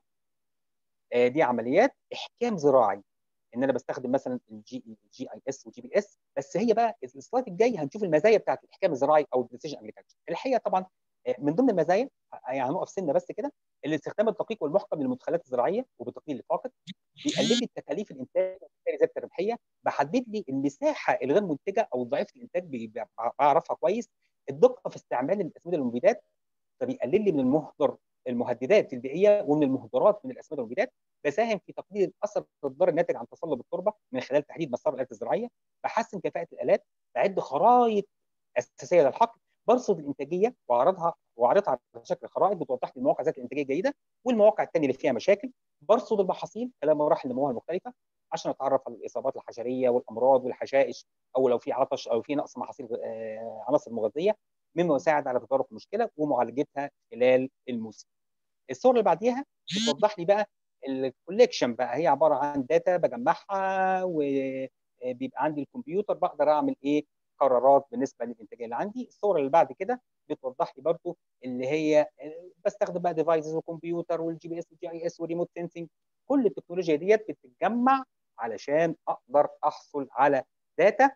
آه دي عمليات احكام زراعي ان انا بستخدم مثلا الجي جي اي اس وجي بي اس بس هي بقى السلايد الجاي هنشوف المزايا بتاعت الاحكام الزراعي او البريسيجن اجريكلتشر الحقيقه طبعا من ضمن المزايا يعني هنقف سنه بس كده الاستخدام الدقيق والمحكم للمدخلات الزراعيه وبالتقليل الفاقد بيقلل لي التكاليف الانتاج وبالتالي زياده الربحيه بحدد لي المساحه الغير منتجه او ضعيفه الانتاج بعرفها كويس الدقه في استعمال الاسمده والمبيدات فبيقلل لي من المهدر المهددات البيئيه ومن المهدرات من الاسمده والمبيدات بساهم في تقليل اثر الضرر الناتج عن تصلب التربه من خلال تحديد مسار الالات الزراعيه بحسن كفاءه الالات بعد خرائط اساسيه للحقل برصد الانتاجيه واعرضها واعرضها على شكل خرائط بتوضح لي المواقع ذات الانتاجيه الجيده والمواقع الثانيه اللي فيها مشاكل برصد المحاصيل خلال مراحل نموها المختلفه عشان اتعرف على الاصابات الحشريه والامراض والحشائش او لو في عطش او في نقص محاصيل عناصر مغذيه مما يساعد على تدارك المشكله ومعالجتها خلال الموسم. الصوره اللي بعديها بتوضح لي بقى الكوليكشن بقى هي عباره عن داتا بجمعها وبيبقى عندي الكمبيوتر بقدر اعمل ايه قرارات بالنسبه للانتاجيه اللي عندي الصوره اللي بعد كده بتوضح لي برضو اللي هي بستخدم بقى ديفايسز وكمبيوتر والجي بي اس والجي اي اس والريموت سنسنج كل التكنولوجيا ديت بتتجمع علشان اقدر احصل على داتا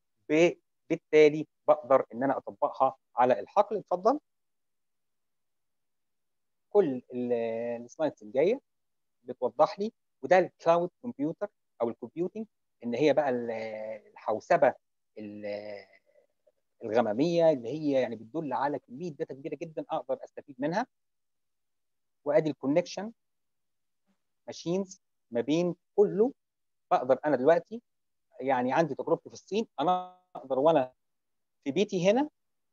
بالتالي بقدر ان انا اطبقها على الحقل اتفضل كل السلايدز الجايه بتوضح لي وده الكلاود كمبيوتر او الكمبيوتنج ان هي بقى الحوسبه الغماميه اللي هي يعني بتدل على كميه داتا كبيره جدا اقدر استفيد منها وادي الكونكشن ماشينز ما بين كله بقدر انا دلوقتي يعني عندي تجربتي في الصين انا اقدر وانا في بيتي هنا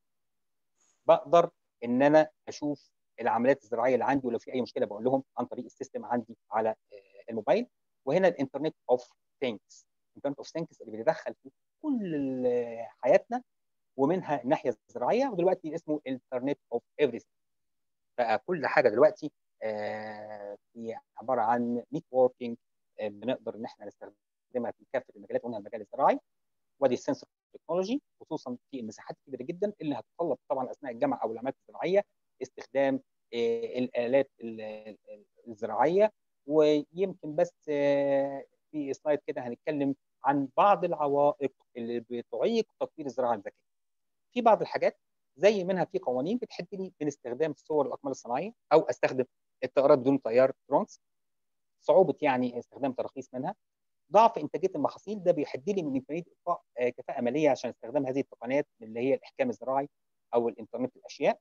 بقدر ان انا اشوف العمليات الزراعيه اللي عندي ولو في اي مشكله بقول لهم عن طريق السيستم عندي على الموبايل وهنا الانترنت اوف ثينكس الانترنت اوف ثينكس اللي بيتدخل في كل حياتنا ومنها الناحيه الزراعيه ودلوقتي اسمه انترنت اوف ايفريثينج بقى كل حاجه دلوقتي هي عباره عن نتوركينج بنقدر ان احنا نستخدمها في كافه المجالات ومنها المجال الزراعي ودي السنسور تكنولوجي خصوصا في المساحات الكبيره جدا اللي هتتطلب طبعا اثناء الجامعه او العمليات الزراعيه استخدام الالات الزراعيه ويمكن بس في سلايد كده هنتكلم عن بعض العوائق اللي بتعيق تطوير الزراعه الذكيه. في بعض الحاجات زي منها في قوانين بتحدني من استخدام صور الاقمار الصناعيه او استخدم الطائرات بدون طيار درونز صعوبه يعني استخدام تراخيص منها ضعف انتاجيه المحاصيل ده بيحد لي من امكانيه اطفاء كفاءه ماليه عشان استخدام هذه التقنيات اللي هي الاحكام الزراعي او الانترنت الاشياء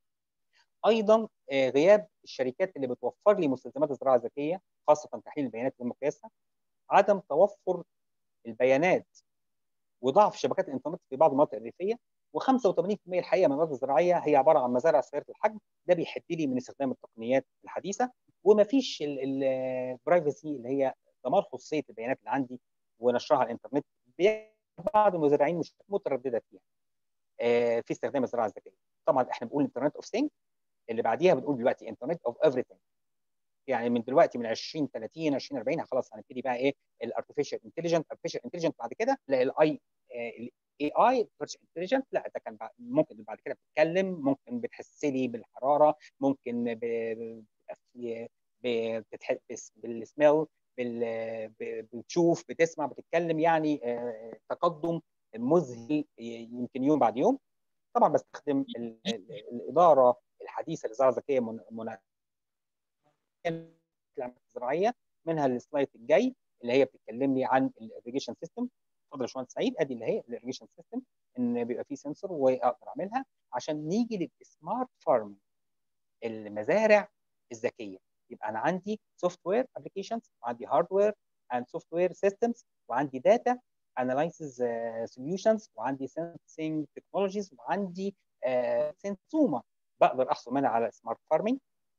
ايضا غياب الشركات اللي بتوفر لي مستلزمات الزراعه الذكيه خاصه تحليل البيانات ومقياسها عدم توفر البيانات وضعف شبكات الانترنت في بعض المناطق الريفيه و85% الحقيقه من الارض الزراعيه هي عباره عن مزارع صغيره الحجم ده بيحد لي من استخدام التقنيات الحديثه وما فيش البرايفسي اللي هي ضمان خصوصيه البيانات اللي عندي ونشرها على الانترنت بعض المزارعين مش متردده فيها آه في استخدام الزراعه الذكيه طبعا احنا بنقول انترنت اوف ثينج اللي بعديها بنقول دلوقتي انترنت اوف ايفريثينج يعني من دلوقتي من 20 30 20 40 خلاص هنبتدي بقى ايه الارتفيشال انتليجنت ارتفيشال انتليجنت بعد كده لا الاي اي اي فيرتشوال انتليجنت لا ده كان ممكن بعد كده بتتكلم ممكن بتحس لي بالحراره ممكن ب... ب... بتحس بالسميل بال... بتشوف بتسمع بتتكلم يعني تقدم مذهل يمكن يوم بعد يوم طبعا بستخدم ال... ال... الاداره الحديثه للزراعه الذكيه من... من... الزراعيه منها السلايد الجاي اللي هي بتتكلم لي عن الاريجيشن سيستم اتفضل يا باشمهندس سعيد ادي اللي هي الاريجيشن سيستم ان بيبقى فيه سنسور واقدر اعملها عشان نيجي للسمارت فارم المزارع الذكيه يبقى انا عندي سوفت وير ابلكيشنز وعندي هاردوير اند سوفت وير سيستمز وعندي داتا اناليسز سوليوشنز وعندي سنسنج تكنولوجيز وعندي سنسومه بقدر احصل منها على سمارت فارمنج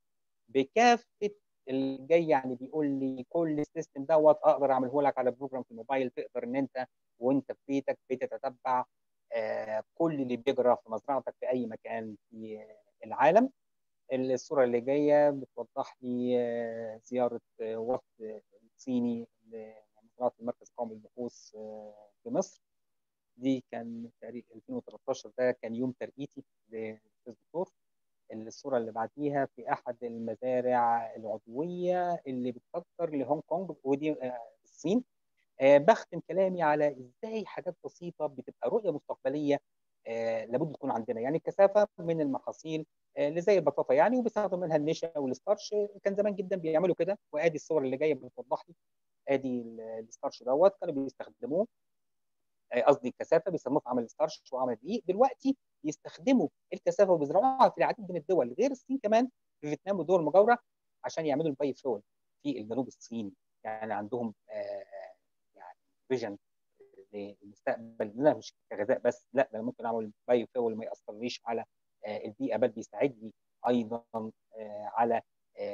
بكافه اللي جاي يعني بيقول لي كل السيستم دوت اقدر اعمله لك على بروجرام في الموبايل تقدر ان انت وانت في بيتك بتتتبع آه كل اللي بيجرى في مزرعتك في اي مكان في العالم الصوره اللي جايه بتوضح لي آه زياره آه وفد صيني لمزرعه المركز القومي للبحوث في مصر دي كان تاريخ 2013 ده كان يوم ترقيتي للاستاذ دكتور الصوره اللي بعديها في احد المزارع العضويه اللي بتصدر لهونج كونج ودي الصين بختم كلامي على ازاي حاجات بسيطه بتبقى رؤيه مستقبليه لابد تكون عندنا يعني الكثافه من المحاصيل اللي زي البطاطا يعني وبيستخدم منها النشا والستارش كان زمان جدا بيعملوا كده وادي الصور اللي جايه بتوضح لي ادي الستارش دوت كانوا بيستخدموه قصدي الكثافه بيسموه في عمل الستارش وعمل دقيق دلوقتي يستخدموا الكثافه وبيزرعوها في العديد من الدول غير الصين كمان في فيتنام والدول المجاوره عشان يعملوا الباي فول في الجنوب الصيني يعني عندهم آه يعني فيجن للمستقبل لا مش كغذاء بس لا ده ممكن اعمل باي فول ما ياثرليش على آه البيئه بل بيساعدني ايضا آه على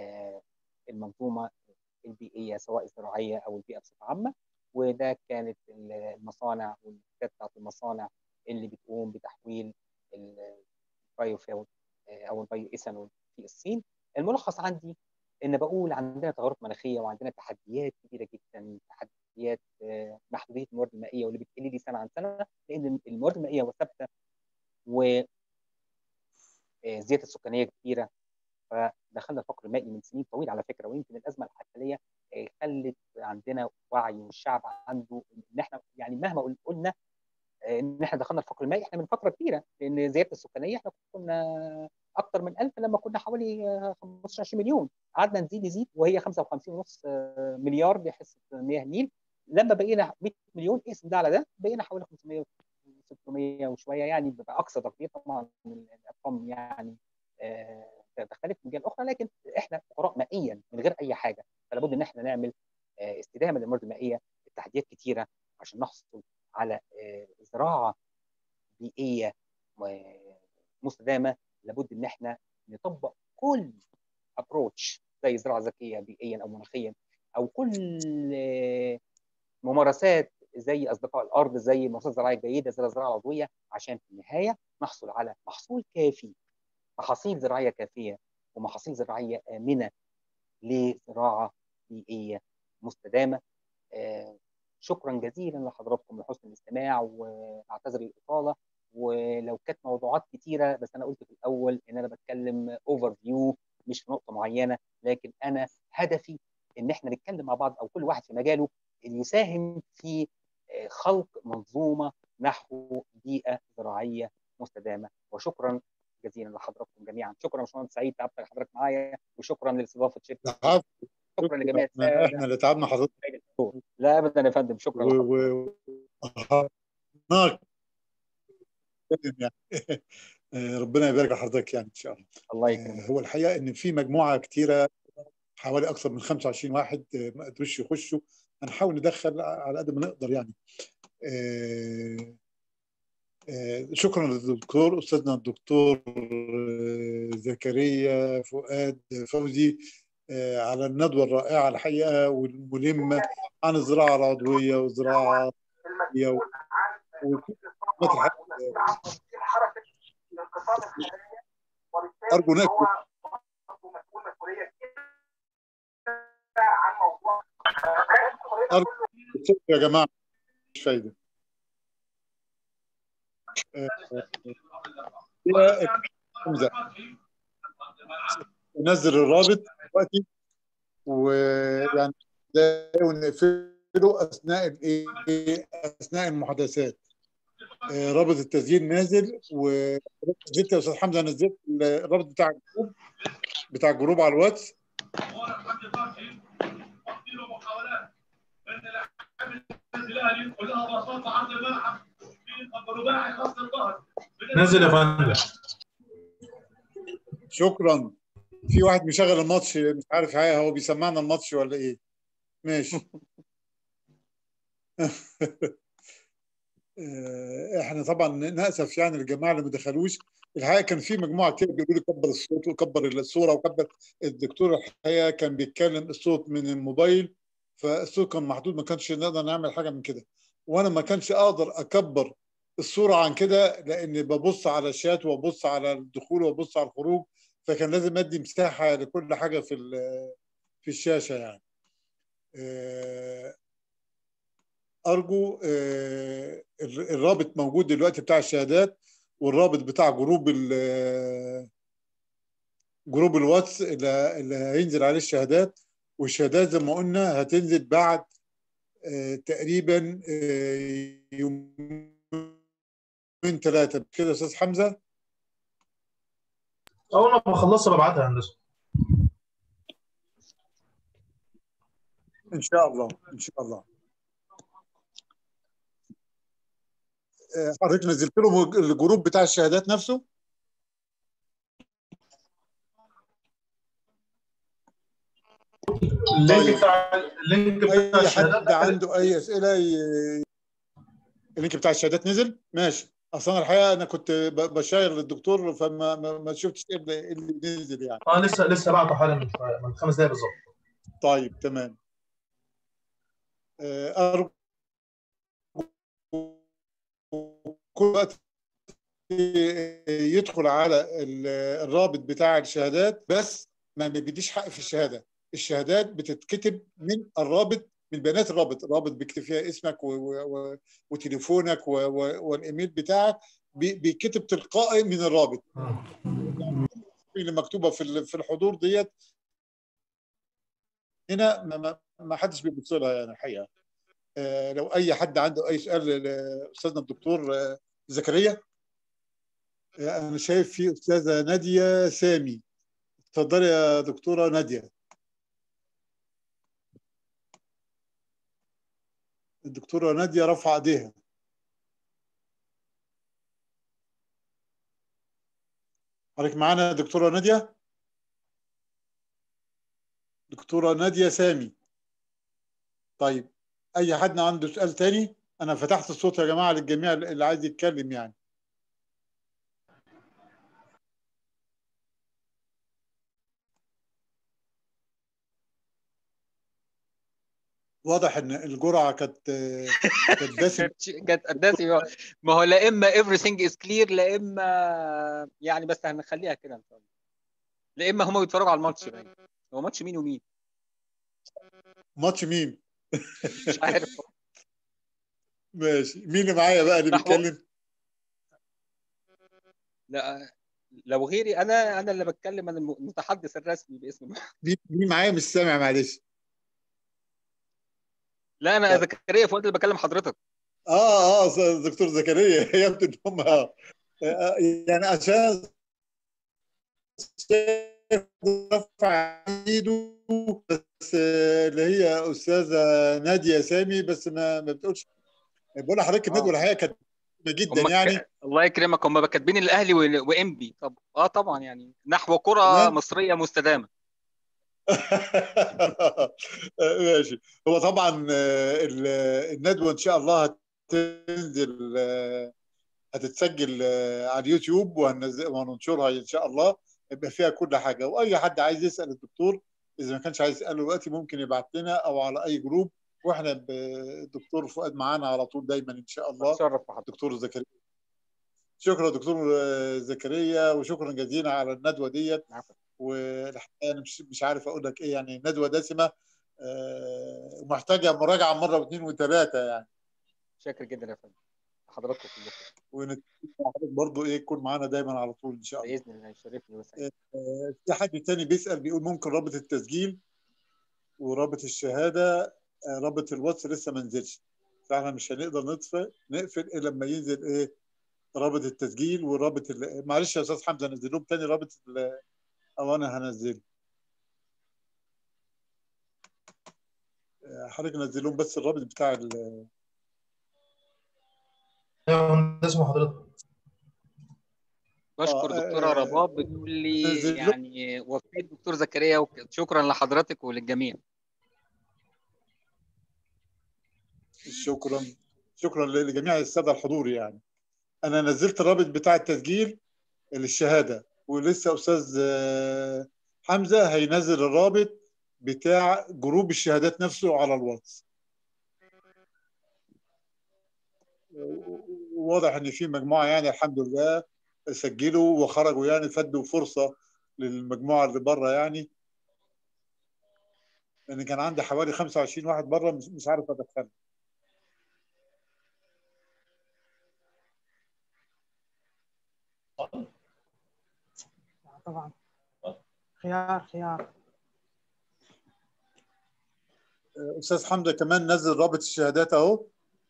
المنظومه البيئيه سواء الزراعيه او البيئه بصفه عامه وده كانت المصانع والشركات بتاعت المصانع اللي بتقوم بتحويل البايوفيل او البايو ايثانول في الصين الملخص عندي ان بقول عندنا تغيرات مناخيه وعندنا تحديات كبيره جدا تحديات محدوديه الموارد المائيه واللي بتقل لي سنه عن سنه لان الموارد المائيه ثابته و الزياده السكانيه كبيره فدخلنا الفقر المائي من سنين طويله على فكره ويمكن الازمه الحاليه خلت عندنا وعي والشعب عنده ان احنا يعني مهما قلنا ان احنا دخلنا الفقر المائي احنا من فتره كبيره لان زياده السكانيه احنا كنا اكثر من 1000 لما كنا حوالي 15 20 مليون قعدنا نزيد نزيد وهي 55 ونص مليار بحصه مياه النيل لما بقينا 100 مليون اقسم ده على ده بقينا حوالي 500 600 وشويه يعني باقصى تقدير طبعا الارقام يعني تختلف من جهه اخرى لكن احنا فقراء مائيا من غير اي حاجه فلا بد ان احنا نعمل استدامه للموارد المائيه التحديات كثيره عشان نحصل على زراعه بيئيه مستدامه لابد ان احنا نطبق كل ابروتش زي زراعه ذكيه بيئيا او مناخيا او كل ممارسات زي اصدقاء الارض زي المؤسسات الزراعيه الجيده زي الزراعه العضويه عشان في النهايه نحصل على محصول كافي محاصيل زراعيه كافيه ومحاصيل زراعيه امنه لزراعه بيئيه مستدامه آه شكرا جزيلا لحضراتكم لحسن الاستماع واعتذر الاطاله ولو كانت موضوعات كتيره بس انا قلت في الاول ان انا بتكلم اوفر فيو مش في نقطه معينه لكن انا هدفي ان احنا نتكلم مع بعض او كل واحد في مجاله يساهم في خلق منظومه نحو بيئه زراعيه مستدامه وشكرا جزيلا لحضراتكم جميعا شكرا باشمهندس سعيد تعبت حضرتك معايا وشكرا لاستضافه شركه شكرا لجميع الساده احنا اللي تعبنا حضرتك لا ابدا يا فندم شكرا و... و... يعني ربنا يبارك لحضرتك يعني ان شاء الله الله يكرمك هو الحقيقه ان في مجموعه كتيره حوالي اكثر من 25 واحد ما قدروش يخشوا هنحاول ندخل على قد ما نقدر يعني شكرا للدكتور استاذنا الدكتور زكريا فؤاد فوزي على الندوه الرائعه الحقيقه والملمه عن الزراعه العضويه والزراعه و... ارجو ناكل ارجو يا جماعه مش فايده نزل الرابط دلوقتي ويعني ونقفله اثناء الايه اثناء المحادثات رابط التسجيل نازل ونزلت يا استاذ حمزه نزلت الرابط بتاع الجروب بتاع الجروب على الواتس نزل يا فندم شكرا في واحد مشغل الماتش مش عارف حاجه هو بيسمعنا الماتش ولا ايه ماشي احنا طبعا ناسف يعني الجماعه اللي ما دخلوش الحقيقه كان في مجموعه كتير بيقولوا لي كبر الصوت وكبر الصوره وكبر الدكتور الحقيقه كان بيتكلم الصوت من الموبايل فالصوت كان محدود ما كانش نقدر نعمل حاجه من كده وانا ما كانش اقدر اكبر الصوره عن كده لان ببص على الشات وببص على الدخول وببص على الخروج فكان لازم ادي مساحه لكل حاجه في في الشاشه يعني ارجو الرابط موجود دلوقتي بتاع الشهادات والرابط بتاع جروب جروب الواتس اللي هينزل عليه الشهادات والشهادات زي ما قلنا هتنزل بعد تقريبا يومين ثلاثه كده يا استاذ حمزه اول ما بخلصها ببعتها يا هندسه ان شاء الله ان شاء الله حضرتك نزلت لهم الجروب بتاع الشهادات نفسه اللينك بتاع اللينك بتاع اي حد الشهادات عنده اي اسئله ي... اللينك بتاع الشهادات نزل ماشي اصلا الحقيقه انا كنت ب- بشاير للدكتور فما ما ما شفتش ايه اللي إيه اللي نزل يعني اه لسه لسه بعته حالا من من خمس دقايق بالظبط طيب تمام آه، أرجو كل وقت يدخل على ال- الرابط بتاع الشهادات بس ما بيديش حق في الشهاده الشهادات بتتكتب من الرابط من بيانات الرابط الرابط بيكتب فيها اسمك و و و وتليفونك و و والايميل بتاعك بي- بيتكتب تلقائي من الرابط اللي مكتوبه في ال- في الحضور ديت هنا ما- ما ما حدش بيبص لها يعني الحقيقه آه، لو اي حد عنده اي سؤال لاستاذنا الدكتور آه، زكريا آه، انا شايف في استاذه ناديه سامي اتفضلي يا دكتوره ناديه الدكتوره ناديه رفع ايديها حضرتك معانا يا دكتوره ناديه دكتوره ناديه سامي طيب اي حد عنده سؤال تاني انا فتحت الصوت يا جماعه للجميع اللي عايز يتكلم يعني واضح ان الجرعه كانت كانت دسمه كانت قداسي ما هو لا اما everything is clear لا اما يعني بس هنخليها كده ان شاء الله لا اما هم بيتفرجوا على الماتش باين هو ماتش مين ومين ماتش مين مش عارف ماشي مين اللي معايا بقى اللي نحو- بيتكلم لا لو غيري انا انا اللي بتكلم انا المتحدث الرسمي باسم مين مين معايا مش سامع معلش لا انا طيب. زكريا فؤاد اللي بكلم حضرتك اه اه دكتور زكريا يبدو ان هم اه آه، يعني عشان رفع ايده بس آه، اللي هي استاذه ناديه سامي بس ما ما بتقولش بقول لحضرتك الندوه الحقيقه كانت مهمة جدا هم يعني ك... الله يكرمك هم كاتبين الاهلي و- وانبي طب اه طبعا يعني نحو كره تمام. مصريه مستدامه ماشي هو طبعا آه، ال- الندوه ان شاء الله هتنزل آه، هتتسجل آه، على اليوتيوب وهننزل- وهننشرها ان شاء الله يبقى فيها كل حاجه واي حد عايز يسال الدكتور اذا ما كانش عايز يساله دلوقتي ممكن يبعت لنا او على اي جروب واحنا ب- الدكتور فؤاد معانا على طول دايما ان شاء الله اتشرف بحضرتك دكتور زكريا شكرا دكتور آه، زكريا وشكرا جزيلا على الندوه ديت عفوا. والحقيقه انا مش مش عارف اقول لك ايه يعني ندوه دسمه آه، ومحتاجه مراجعه مره واثنين وثلاثه يعني شاكر جدا يا فندم حضراتكم كلكم ونتمنى حضرتك برضه ايه تكون معانا دايما على طول ان شاء الله باذن الله يشرفني ويسعدني آه، في حد تاني بيسأل بيقول ممكن رابط التسجيل ورابط الشهادة آه، رابط الواتس لسه ما نزلش فاحنا مش هنقدر نطفئ نقفل الا لما ينزل ايه رابط التسجيل ورابط ال... معلش يا استاذ حمزه نزل لهم تاني رابط ال... او انا هنزله آه، حضرتك نزل لهم بس الرابط بتاع ال... ايوه اسمه حضرتك بشكر آه، دكتوره آه، رباب بتقول لي نزل له- يعني وفيت دكتور زكريا وك- شكرا لحضرتك وللجميع شكرا شكرا لجميع الساده الحضور يعني انا نزلت الرابط بتاع التسجيل للشهاده ولسه استاذ آه، حمزه هينزل الرابط بتاع جروب الشهادات نفسه على الواتس واضح ان في مجموعه يعني الحمد لله سجلوا وخرجوا يعني فدوا فرصه للمجموعه اللي بره يعني لان كان عندي حوالي 25 واحد بره مش مش عارف ادخلهم طبعا خيار خيار استاذ حمزه كمان نزل رابط الشهادات اهو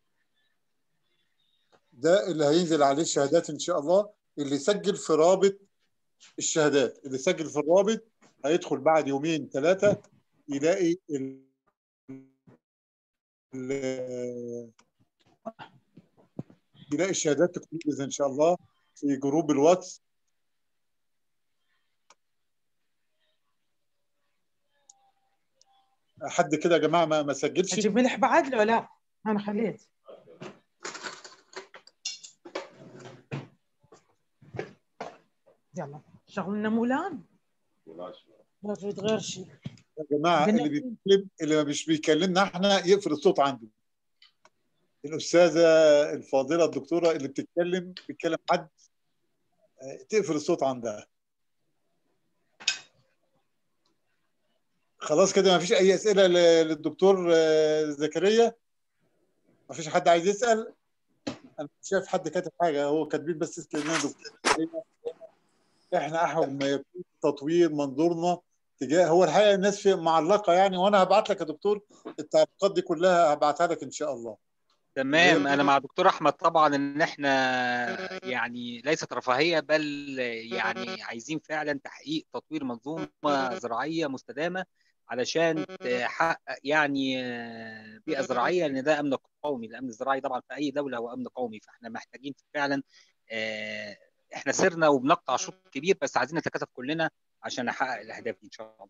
ده اللي هينزل عليه الشهادات ان شاء الله اللي سجل في رابط الشهادات اللي سجل في الرابط هيدخل بعد يومين ثلاثه يلاقي ال... ال... يلاقي الشهادات تكون ان شاء الله في جروب الواتس حد كده يا جماعه ما ما سجلش اجيب ملح بعد لو لا انا خليت يلا شغلنا مولان لا تريد غير شيء يا جماعه بدنا- اللي بيتكلم اللي مش بيكلمنا احنا يقفل الصوت عنده الاستاذه الفاضله الدكتوره اللي بتتكلم بتتكلم حد آه، تقفل الصوت عندها خلاص كده ما فيش اي اسئله ل- للدكتور آه، زكريا ما فيش حد عايز يسال انا مش شايف حد كاتب حاجه هو كاتبين بس استئذان دكتور زكريا. احنا احوج ما يكون تطوير منظورنا تجاه هو الحقيقه الناس في معلقه يعني وانا هبعت لك يا دكتور التعليقات دي كلها هبعتها لك ان شاء الله تمام انا مع دكتور احمد طبعا ان احنا يعني ليست رفاهيه بل يعني عايزين فعلا تحقيق تطوير منظومه زراعيه مستدامه علشان تحقق يعني بيئه زراعيه لان ده امن قومي الامن الزراعي طبعا في اي دوله هو امن قومي فاحنا محتاجين فعلا آه، احنا سرنا وبنقطع شوط كبير بس عايزين نتكاتف كلنا عشان نحقق الاهداف دي ان شاء الله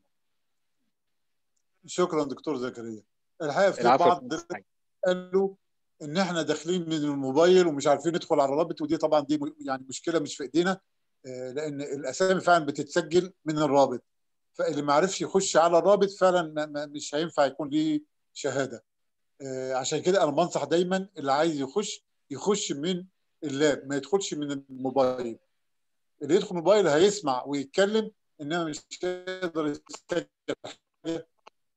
شكرا دكتور زكريا الحقيقه في العفو. بعض قالوا ان احنا داخلين من الموبايل ومش عارفين ندخل على الرابط ودي طبعا دي م- يعني مشكله مش في ايدينا آه، لان الاسامي فعلا بتتسجل من الرابط فاللي ما عرفش يخش على الرابط فعلا ما- ما- مش هينفع يكون ليه شهاده آه، عشان كده انا بنصح دايما اللي عايز يخش يخش من اللاب ما يدخلش من الموبايل اللي يدخل الموبايل هيسمع ويتكلم انما مش هيقدر يسجل حاجه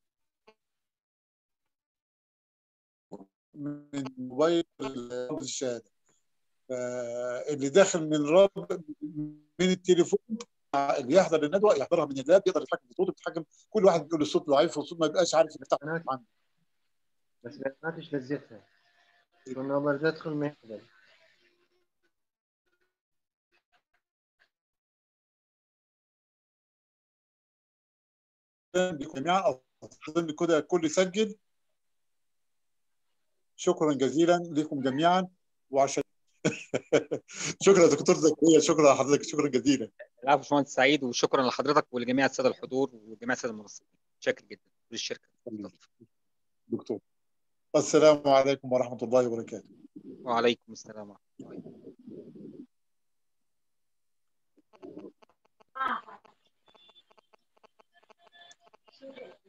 من موبايل الشهاده فاللي داخل من راب من التليفون اللي يحضر الندوه يحضرها من اللاب يقدر يتحكم في صوته يتحكم كل واحد بيقول الصوت ضعيف والصوت ما يبقاش عارف يفتح عنده بس ما فيش لذتها كنا برضه ادخل ما يقبل جميعا اظن كده الكل يسجل شكرا جزيلا لكم جميعا وعشان شكرا يا دكتور زكريا شكرا لحضرتك شكرا جزيلا العفو باشمهندس سعيد وشكرا لحضرتك ولجميع الساده الحضور وجميع الساده المنظمين شاكر جدا للشركه دكتور السلام عليكم ورحمه الله وبركاته وعليكم السلام ورحمه الله شكرا